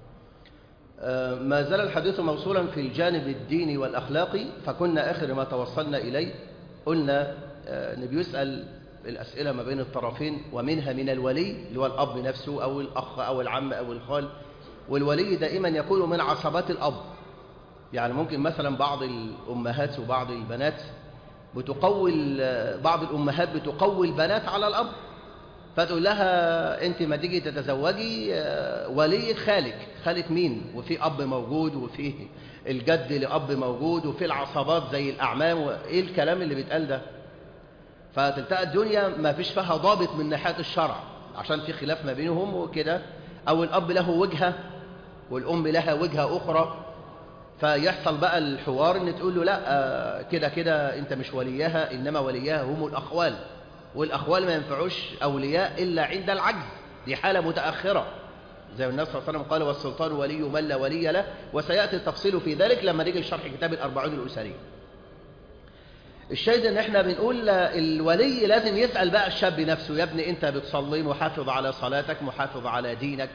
ما زال الحديث موصولا في الجانب الديني والأخلاقي فكنا آخر ما توصلنا إليه قلنا نبي يسأل الأسئلة ما بين الطرفين ومنها من الولي اللي هو الأب نفسه أو الأخ أو العم أو الخال والولي دائما يكون من عصبات الأب يعني ممكن مثلا بعض الأمهات وبعض البنات بتقول بعض الأمهات بتقوي البنات على الأب فتقول لها أنت ما تيجي تتزوجي ولي خالك خالك مين وفي أب موجود وفي الجد لأب موجود وفي العصبات زي الأعمام وإيه الكلام اللي بيتقال ده فتلتقى الدنيا ما فيش فيها ضابط من ناحية الشرع عشان في خلاف ما بينهم وكده أو الأب له وجهة والأم لها وجهة أخرى فيحصل بقى الحوار ان تقول له لا كده كده انت مش وليها انما وليها هم الاخوال والاخوال ما ينفعوش اولياء الا عند العجز دي حالة متأخرة زي النبي صلى الله عليه وسلم قال والسلطان ولي من لا ولي له وسيأتي التفصيل في ذلك لما نيجي لشرح كتاب الأربعون الأسرية الشاهد ان احنا بنقول الولي لازم يسأل بقى الشاب نفسه يا ابني انت بتصلي محافظ على صلاتك محافظ على دينك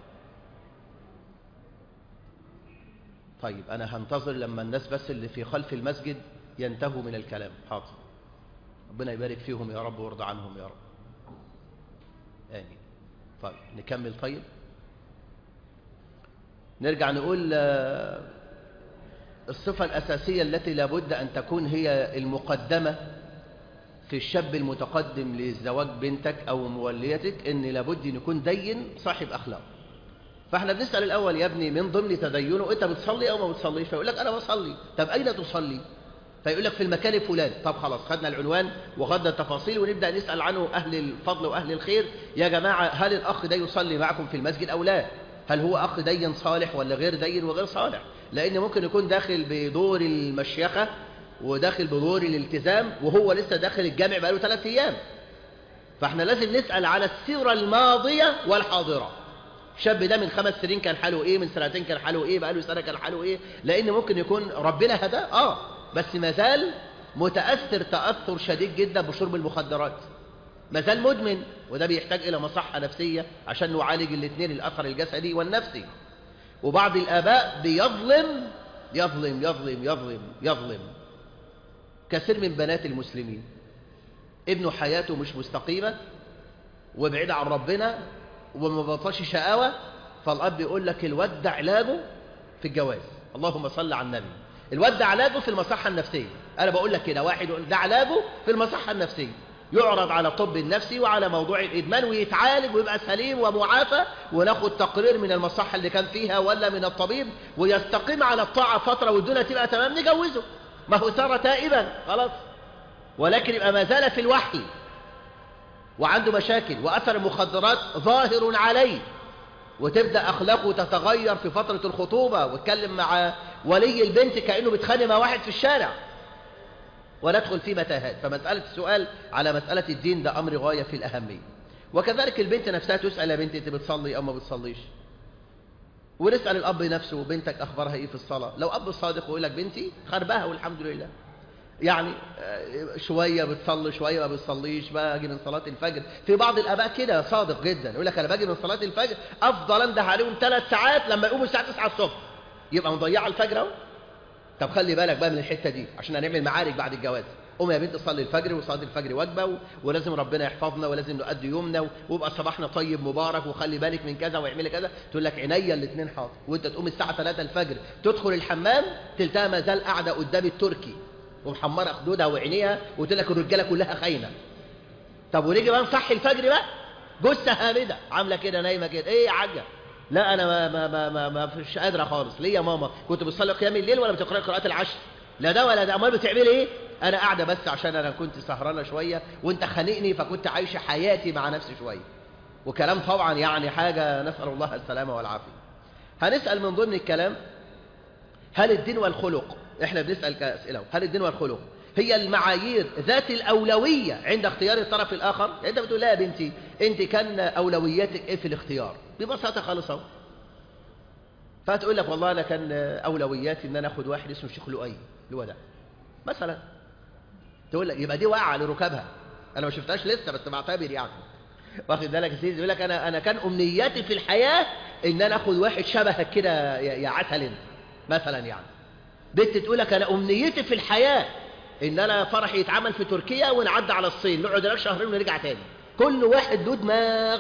طيب انا هنتظر لما الناس بس اللي في خلف المسجد ينتهوا من الكلام حاضر ربنا يبارك فيهم يا رب ويرضى عنهم يا رب امين طيب نكمل طيب نرجع نقول الصفة الأساسية التي لابد أن تكون هي المقدمة في الشاب المتقدم لزواج بنتك أو موليتك إن لابد أن يكون دين صاحب أخلاق فاحنا بنسأل الأول يا ابني من ضمن تدينه أنت بتصلي أو ما بتصليش فيقول لك أنا بصلي طب أين تصلي فيقول لك في المكان الفلاني طب خلاص خدنا العنوان وخدنا التفاصيل ونبدأ نسأل عنه أهل الفضل وأهل الخير يا جماعة هل الأخ ده يصلي معكم في المسجد أو لا هل هو أخ دين صالح ولا غير دين وغير صالح لأن ممكن يكون داخل بدور المشيخة وداخل بدور الالتزام وهو لسه داخل الجامع بقاله ثلاث أيام فاحنا لازم نسأل على السيرة الماضية والحاضرة الشاب ده من خمس سنين كان حاله ايه من سنتين كان حاله ايه بقاله سنة كان حاله ايه لأن ممكن يكون ربنا هداه اه بس مازال متأثر تأثر شديد جدا بشرب المخدرات مازال مدمن وده بيحتاج إلى مصحة نفسية عشان نعالج الاثنين الأثر الجسدي والنفسي وبعض الآباء بيظلم يظلم يظلم يظلم يظلم كثير من بنات المسلمين ابنه حياته مش مستقيمة وبعيد عن ربنا وما بطلش شقاوة فالأب يقول لك الواد ده علاجه في الجواز اللهم صل على النبي الواد ده علاجه في المصحة النفسية أنا بقول لك كده واحد يقول ده علاجه في المصحة النفسية يعرض على الطب النفسي وعلى موضوع الإدمان ويتعالج ويبقى سليم ومعافى وناخد تقرير من المصحة اللي كان فيها ولا من الطبيب ويستقيم على الطاعة فترة والدنيا تبقى تمام نجوزه ما هو صار تائبا خلاص ولكن يبقى ما زال في الوحي وعنده مشاكل وأثر المخدرات ظاهر عليه وتبدأ أخلاقه تتغير في فترة الخطوبة واتكلم مع ولي البنت كأنه بيتخانق مع واحد في الشارع وندخل في متاهات فمسألة السؤال على مسألة الدين ده أمر غاية في الأهمية وكذلك البنت نفسها تسأل يا بنتي أنت بتصلي أو ما بتصليش ونسأل الأب نفسه بنتك أخبارها إيه في الصلاة لو أب صادق ويقول لك بنتي خربها والحمد لله يعني شوية بتصلي شوية ما بتصليش باجي من صلاة الفجر في بعض الآباء كده صادق جدا يقول لك أنا باجي من صلاة الفجر أفضل أنده عليهم ثلاث ساعات لما يقوموا الساعة 9 الصبح يبقى مضيعة الفجر أهو طب خلي بالك بقى من الحتة دي عشان هنعمل معارك بعد الجواز قوم يا بنت صلي الفجر وصلاه الفجر وجبه و... ولازم ربنا يحفظنا ولازم نؤدي يومنا ويبقى صباحنا طيب مبارك وخلي بالك من كذا واعملي كذا تقول لك عينيا الاثنين حاضر وانت تقوم الساعه 3 الفجر تدخل الحمام تلتها ما زال قاعده قدام التركي ومحمره خدودها وعينيها وتقول لك الرجاله كلها خاينه طب ونيجي بقى نصحي الفجر بقى جثه هامده عامله كده نايمه كده ايه يا حاجه لا انا ما ما ما ما, ما فيش قادره خالص ليه يا ماما كنت بتصلي قيام الليل ولا بتقراي قراءات العشر لا ده ولا ده امال بتعملي ايه انا قاعده بس عشان انا كنت سهرانه شويه وانت خانقني فكنت عايشه حياتي مع نفسي شويه وكلام طبعا يعني حاجه نسال الله السلامه والعافيه هنسال من ضمن الكلام هل الدين والخلق احنا بنسال كاسئله هل الدين والخلق هي المعايير ذات الأولوية عند اختيار الطرف الآخر يعني أنت بتقول لا يا بنتي أنت كان أولوياتك إيه في الاختيار ببساطة خالص أهو فتقول لك والله أنا كان أولوياتي إن أنا أخد واحد اسمه الشيخ لؤي اللي هو ده مثلا تقول لك يبقى دي واقعة لركابها أنا ما شفتهاش لسه بس بعتبر يعني واخد بالك يا سيدي يقول لك أنا أنا كان أمنياتي في الحياة إن أنا أخد واحد شبهك كده يا عسل مثلا يعني بنت تقول لك أنا أمنيتي في الحياة ان انا فرحي يتعمل في تركيا ونعدي على الصين نقعد هناك شهرين ونرجع تاني كل واحد له دماغ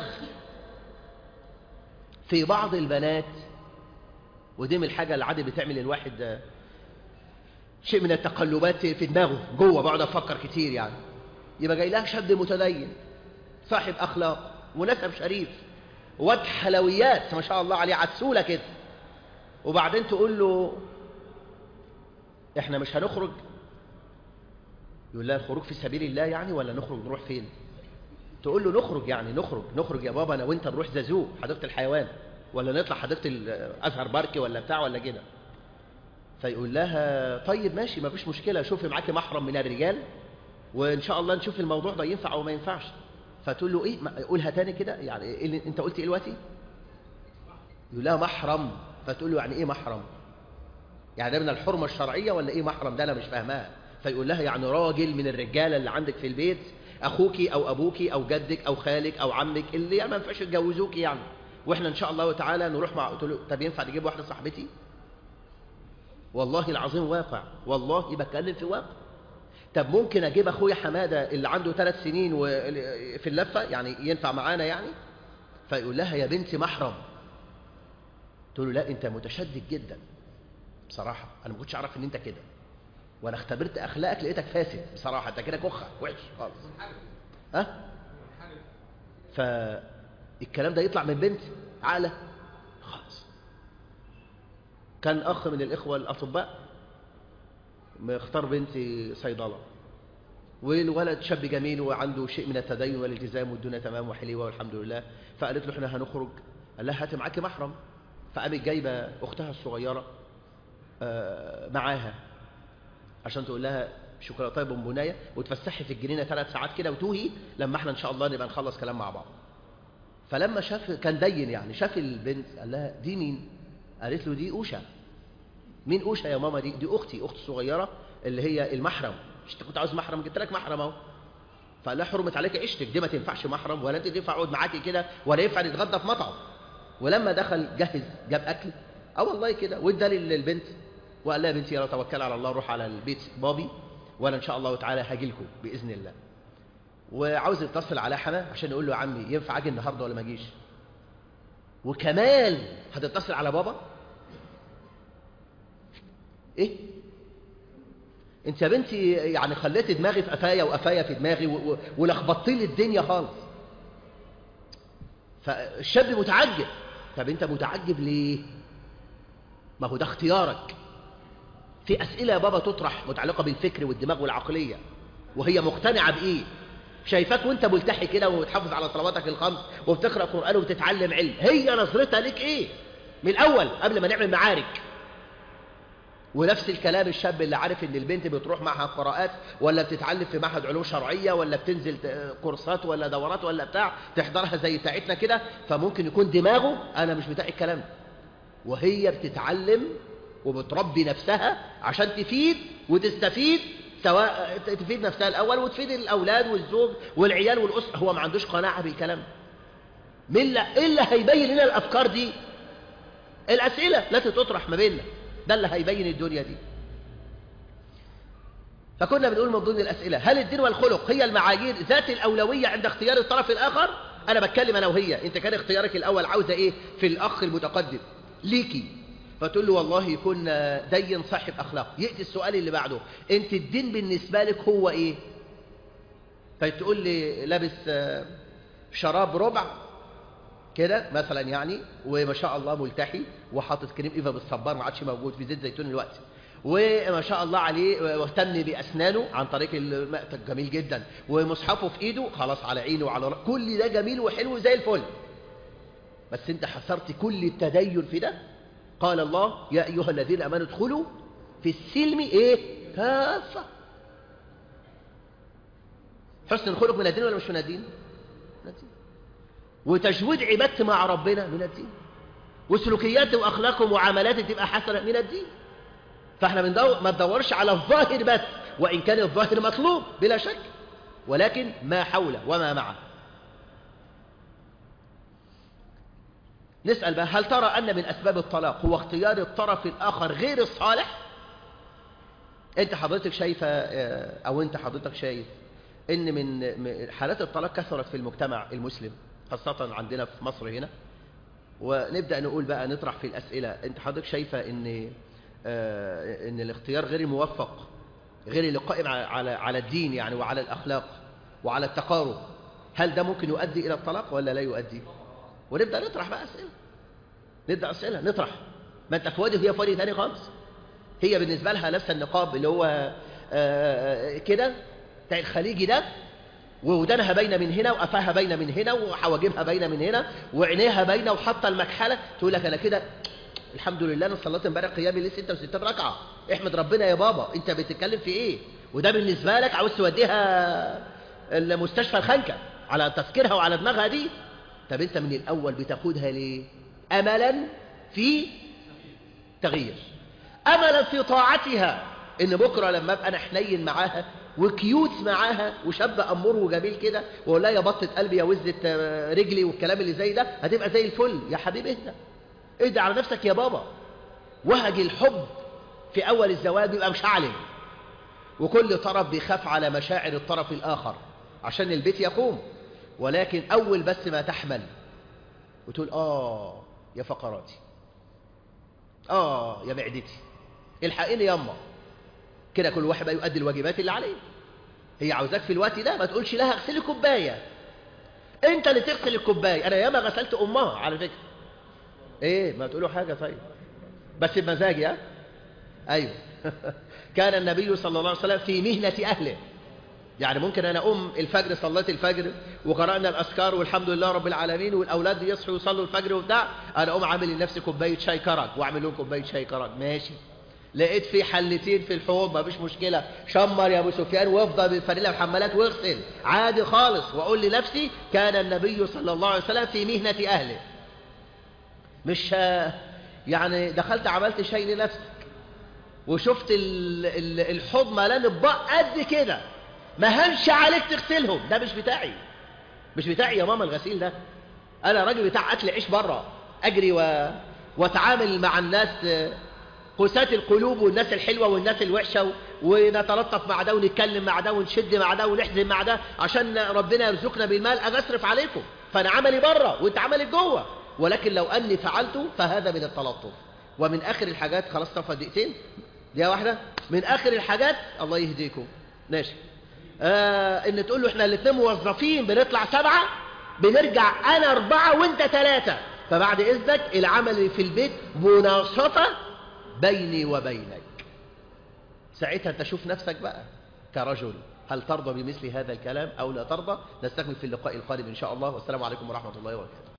في بعض البنات ودي من الحاجة اللي عادي بتعمل الواحد شيء من التقلبات في دماغه جوه بقعد افكر كتير يعني يبقى جاي لها شاب متدين صاحب اخلاق ونسب شريف واد حلويات ما شاء الله عليه عسوله كده وبعدين تقول له احنا مش هنخرج يقول لها الخروج في سبيل الله يعني ولا نخرج نروح فين تقول له نخرج يعني نخرج نخرج يا بابا انا وانت نروح زازو حديقه الحيوان ولا نطلع حديقه الازهر باركي ولا بتاع ولا كده فيقول لها طيب ماشي ما فيش مشكله شوفي معاكي محرم من الرجال وان شاء الله نشوف الموضوع ده ينفع او ما ينفعش فتقول له ايه قولها تاني كده يعني إيه اللي انت قلت ايه دلوقتي يقول لها محرم فتقول له يعني ايه محرم يعني ده من الحرمه الشرعيه ولا ايه محرم ده انا مش فاهماها فيقول لها يعني راجل من الرجاله اللي عندك في البيت اخوكي او ابوكي او جدك او خالك او عمك اللي يعني ما ينفعش يتجوزوكي يعني واحنا ان شاء الله تعالى نروح مع قلت له طب ينفع نجيب واحده صاحبتي والله العظيم واقع والله بتكلم في واقع طب ممكن اجيب اخويا حماده اللي عنده ثلاث سنين في اللفه يعني ينفع معانا يعني فيقول لها يا بنتي محرم تقول له لا انت متشدد جدا بصراحه انا ما كنتش اعرف ان انت كده وانا اختبرت اخلاقك لقيتك فاسد بصراحه انت كده كخه وحش خالص ها فالكلام ده يطلع من بنت عاقله خالص كان اخ من الاخوه الاطباء مختار بنتي صيدله والولد شاب جميل وعنده شيء من التدين والالتزام والدنيا تمام وحليوه والحمد لله فقالت له احنا هنخرج قال لها هاتي معاكي محرم فقامت جايبه اختها الصغيره معاها عشان تقول لها شوكولاته بونبونايه وتفسحي في الجنينه ثلاث ساعات كده وتوهي لما احنا ان شاء الله نبقى نخلص كلام مع بعض فلما شاف كان دين يعني شاف البنت قال لها دي مين قالت له دي اوشا مين اوشا يا ماما دي دي اختي اختي الصغيره اللي هي المحرم مش انت كنت عاوز محرم جبت لك محرم اهو فقال لها حرمت عليك عيشتك دي ما تنفعش محرم ولا انت تنفع اقعد معاكي كده ولا ينفع نتغدى في مطعم ولما دخل جهز جاب اكل اه والله كده وادى للبنت وقال لها يا بنتي يلا توكل على الله روح على البيت بابي وانا ان شاء الله تعالى هاجي لكم باذن الله وعاوز يتصل على حما عشان يقول له يا عمي ينفع اجي النهارده ولا ما اجيش وكمان هتتصل على بابا ايه انت يا بنتي يعني خليت دماغي في قفايا وقفايا في دماغي ولخبطت لي الدنيا خالص فالشاب متعجب طب انت متعجب ليه ما هو ده اختيارك في أسئلة يا بابا تطرح متعلقة بالفكر والدماغ والعقلية وهي مقتنعة بإيه شايفاك وانت ملتحي كده وبتحافظ على صلواتك الخمس وبتقرأ قرآن وبتتعلم علم هي نظرتها لك ايه من الأول قبل ما نعمل معارك ونفس الكلام الشاب اللي عارف ان البنت بتروح معها قراءات ولا بتتعلم في معهد علوم شرعية ولا بتنزل كورسات ولا دورات ولا بتاع تحضرها زي بتاعتنا كده فممكن يكون دماغه انا مش بتاع الكلام ده وهي بتتعلم وبتربي نفسها عشان تفيد وتستفيد سواء تفيد نفسها الأول وتفيد الأولاد والزوج والعيال والأسرة هو ما عندوش قناعة بالكلام من لا إلا هيبين لنا الأفكار دي الأسئلة التي تطرح ما بيننا ده اللي هيبين الدنيا دي فكنا بنقول من ضمن الأسئلة هل الدين والخلق هي المعايير ذات الأولوية عند اختيار الطرف الآخر أنا بتكلم أنا وهي أنت كان اختيارك الأول عاوزة إيه في الأخ المتقدم ليكي فتقول له والله يكون دين صاحب أخلاق يأتي السؤال اللي بعده أنت الدين بالنسبة لك هو إيه فتقول لي لابس شراب ربع كده مثلا يعني وما شاء الله ملتحي وحاطط كريم إيفا بالصبار ما عادش موجود في زيت زيتون الوقت وما شاء الله عليه واهتم بأسنانه عن طريق المقتل جميل جدا ومصحفه في إيده خلاص على عينه وعلى رأ... كل ده جميل وحلو زي الفل بس انت حصرت كل التدين في ده قال الله يا أيها الذين أمنوا ادخلوا في السلم إيه كافة حسن الخلق من الدين ولا مش من الدين من الدين وتجويد عبادتي مع ربنا من الدين وسلوكياتي واخلاقي ومعاملاتي تبقى حسنه من الدين فاحنا بندور ما ندورش على الظاهر بس وان كان الظاهر مطلوب بلا شك ولكن ما حوله وما معه نسأل بقى هل ترى أن من أسباب الطلاق هو اختيار الطرف الآخر غير الصالح أنت حضرتك شايفة أو أنت حضرتك شايف ان من حالات الطلاق كثرت في المجتمع المسلم خاصة عندنا في مصر هنا ونبدأ نقول بقى نطرح في الأسئلة انت حضرتك شايفة ان آه ان الاختيار غير موفق غير اللي قائم على على الدين يعني وعلى الأخلاق وعلى التقارب هل ده ممكن يؤدي إلى الطلاق ولا لا يؤدي ونبدأ نطرح بقى أسئلة نبدأ أسئلة نطرح ما انت في وادي وهي في وادي ثاني خالص هي بالنسبة لها لابسه النقاب اللي هو آه كده بتاع الخليجي ده وودانها باينه من هنا وقفاها باينه من هنا وحواجبها باينه من هنا وعينيها باينه وحاطه المكحله تقول لك انا كده الحمد لله انا صليت امبارح قيام الليل 66 ركعه احمد ربنا يا بابا انت بتتكلم في ايه وده بالنسبه لك عاوز توديها المستشفى الخنكه على تفكيرها وعلى دماغها دي طب انت من الاول بتاخدها ليه املا في تغيير املا في طاعتها ان بكره لما ابقى انا حنين معاها وكيوت معاها وشاب امور وجميل كده واقول لها يا بطه قلبي يا وزه رجلي والكلام اللي زي ده هتبقى زي الفل يا حبيبي اهدى اهدى على نفسك يا بابا وهج الحب في اول الزواج بيبقى مشعل وكل طرف بيخاف على مشاعر الطرف الاخر عشان البيت يقوم ولكن اول بس ما تحمل وتقول اه يا فقراتي اه يا معدتي الحقيني ياما كده كل واحد بقى يؤدي الواجبات اللي عليه هي عاوزاك في الوقت ده ما تقولش لها اغسلي كوبايه انت اللي تغسل الكوبايه انا ياما غسلت امها على فكره ايه ما تقولوا حاجه طيب بس بمزاجي ها ايوه كان النبي صلى الله عليه وسلم في مهنه اهله يعني ممكن انا اقوم الفجر صليت الفجر وقرانا الاذكار والحمد لله رب العالمين والاولاد يصحوا يصلوا الفجر وبتاع انا اقوم عامل لنفسي كوبايه شاي كرك واعمل لهم كوبايه شاي كرك ماشي لقيت في حلتين في الحوض مفيش مشكلة شمر يا ابو سفيان وافضل بالفانيلا وحمالات واغسل عادي خالص واقول لنفسي كان النبي صلى الله عليه وسلم في مهنة اهله مش يعني دخلت عملت شيء لنفسك وشفت الحوض ملان اطباق قد كده ما هنش عليك تغسلهم ده مش بتاعي مش بتاعي يا ماما الغسيل ده انا راجل بتاع اكل عيش بره اجري و... واتعامل مع الناس قساة القلوب والناس الحلوة والناس الوحشة ونتلطف مع ده ونتكلم مع ده ونشد مع ده ونحزن مع ده عشان ربنا يرزقنا بالمال أجي أصرف عليكم فأنا عملي بره وأنت عملك جوه ولكن لو أني فعلته فهذا من التلطف ومن آخر الحاجات خلاص طفى دقيقتين دقيقة واحدة من آخر الحاجات الله يهديكم ماشي آه إن تقول له إحنا الاثنين موظفين بنطلع سبعة بنرجع أنا أربعة وأنت ثلاثة فبعد إذنك العمل في البيت مناصفة بيني وبينك ساعتها تشوف نفسك بقى كرجل هل ترضى بمثل هذا الكلام أو لا ترضى نستكمل في اللقاء القادم إن شاء الله والسلام عليكم ورحمة الله وبركاته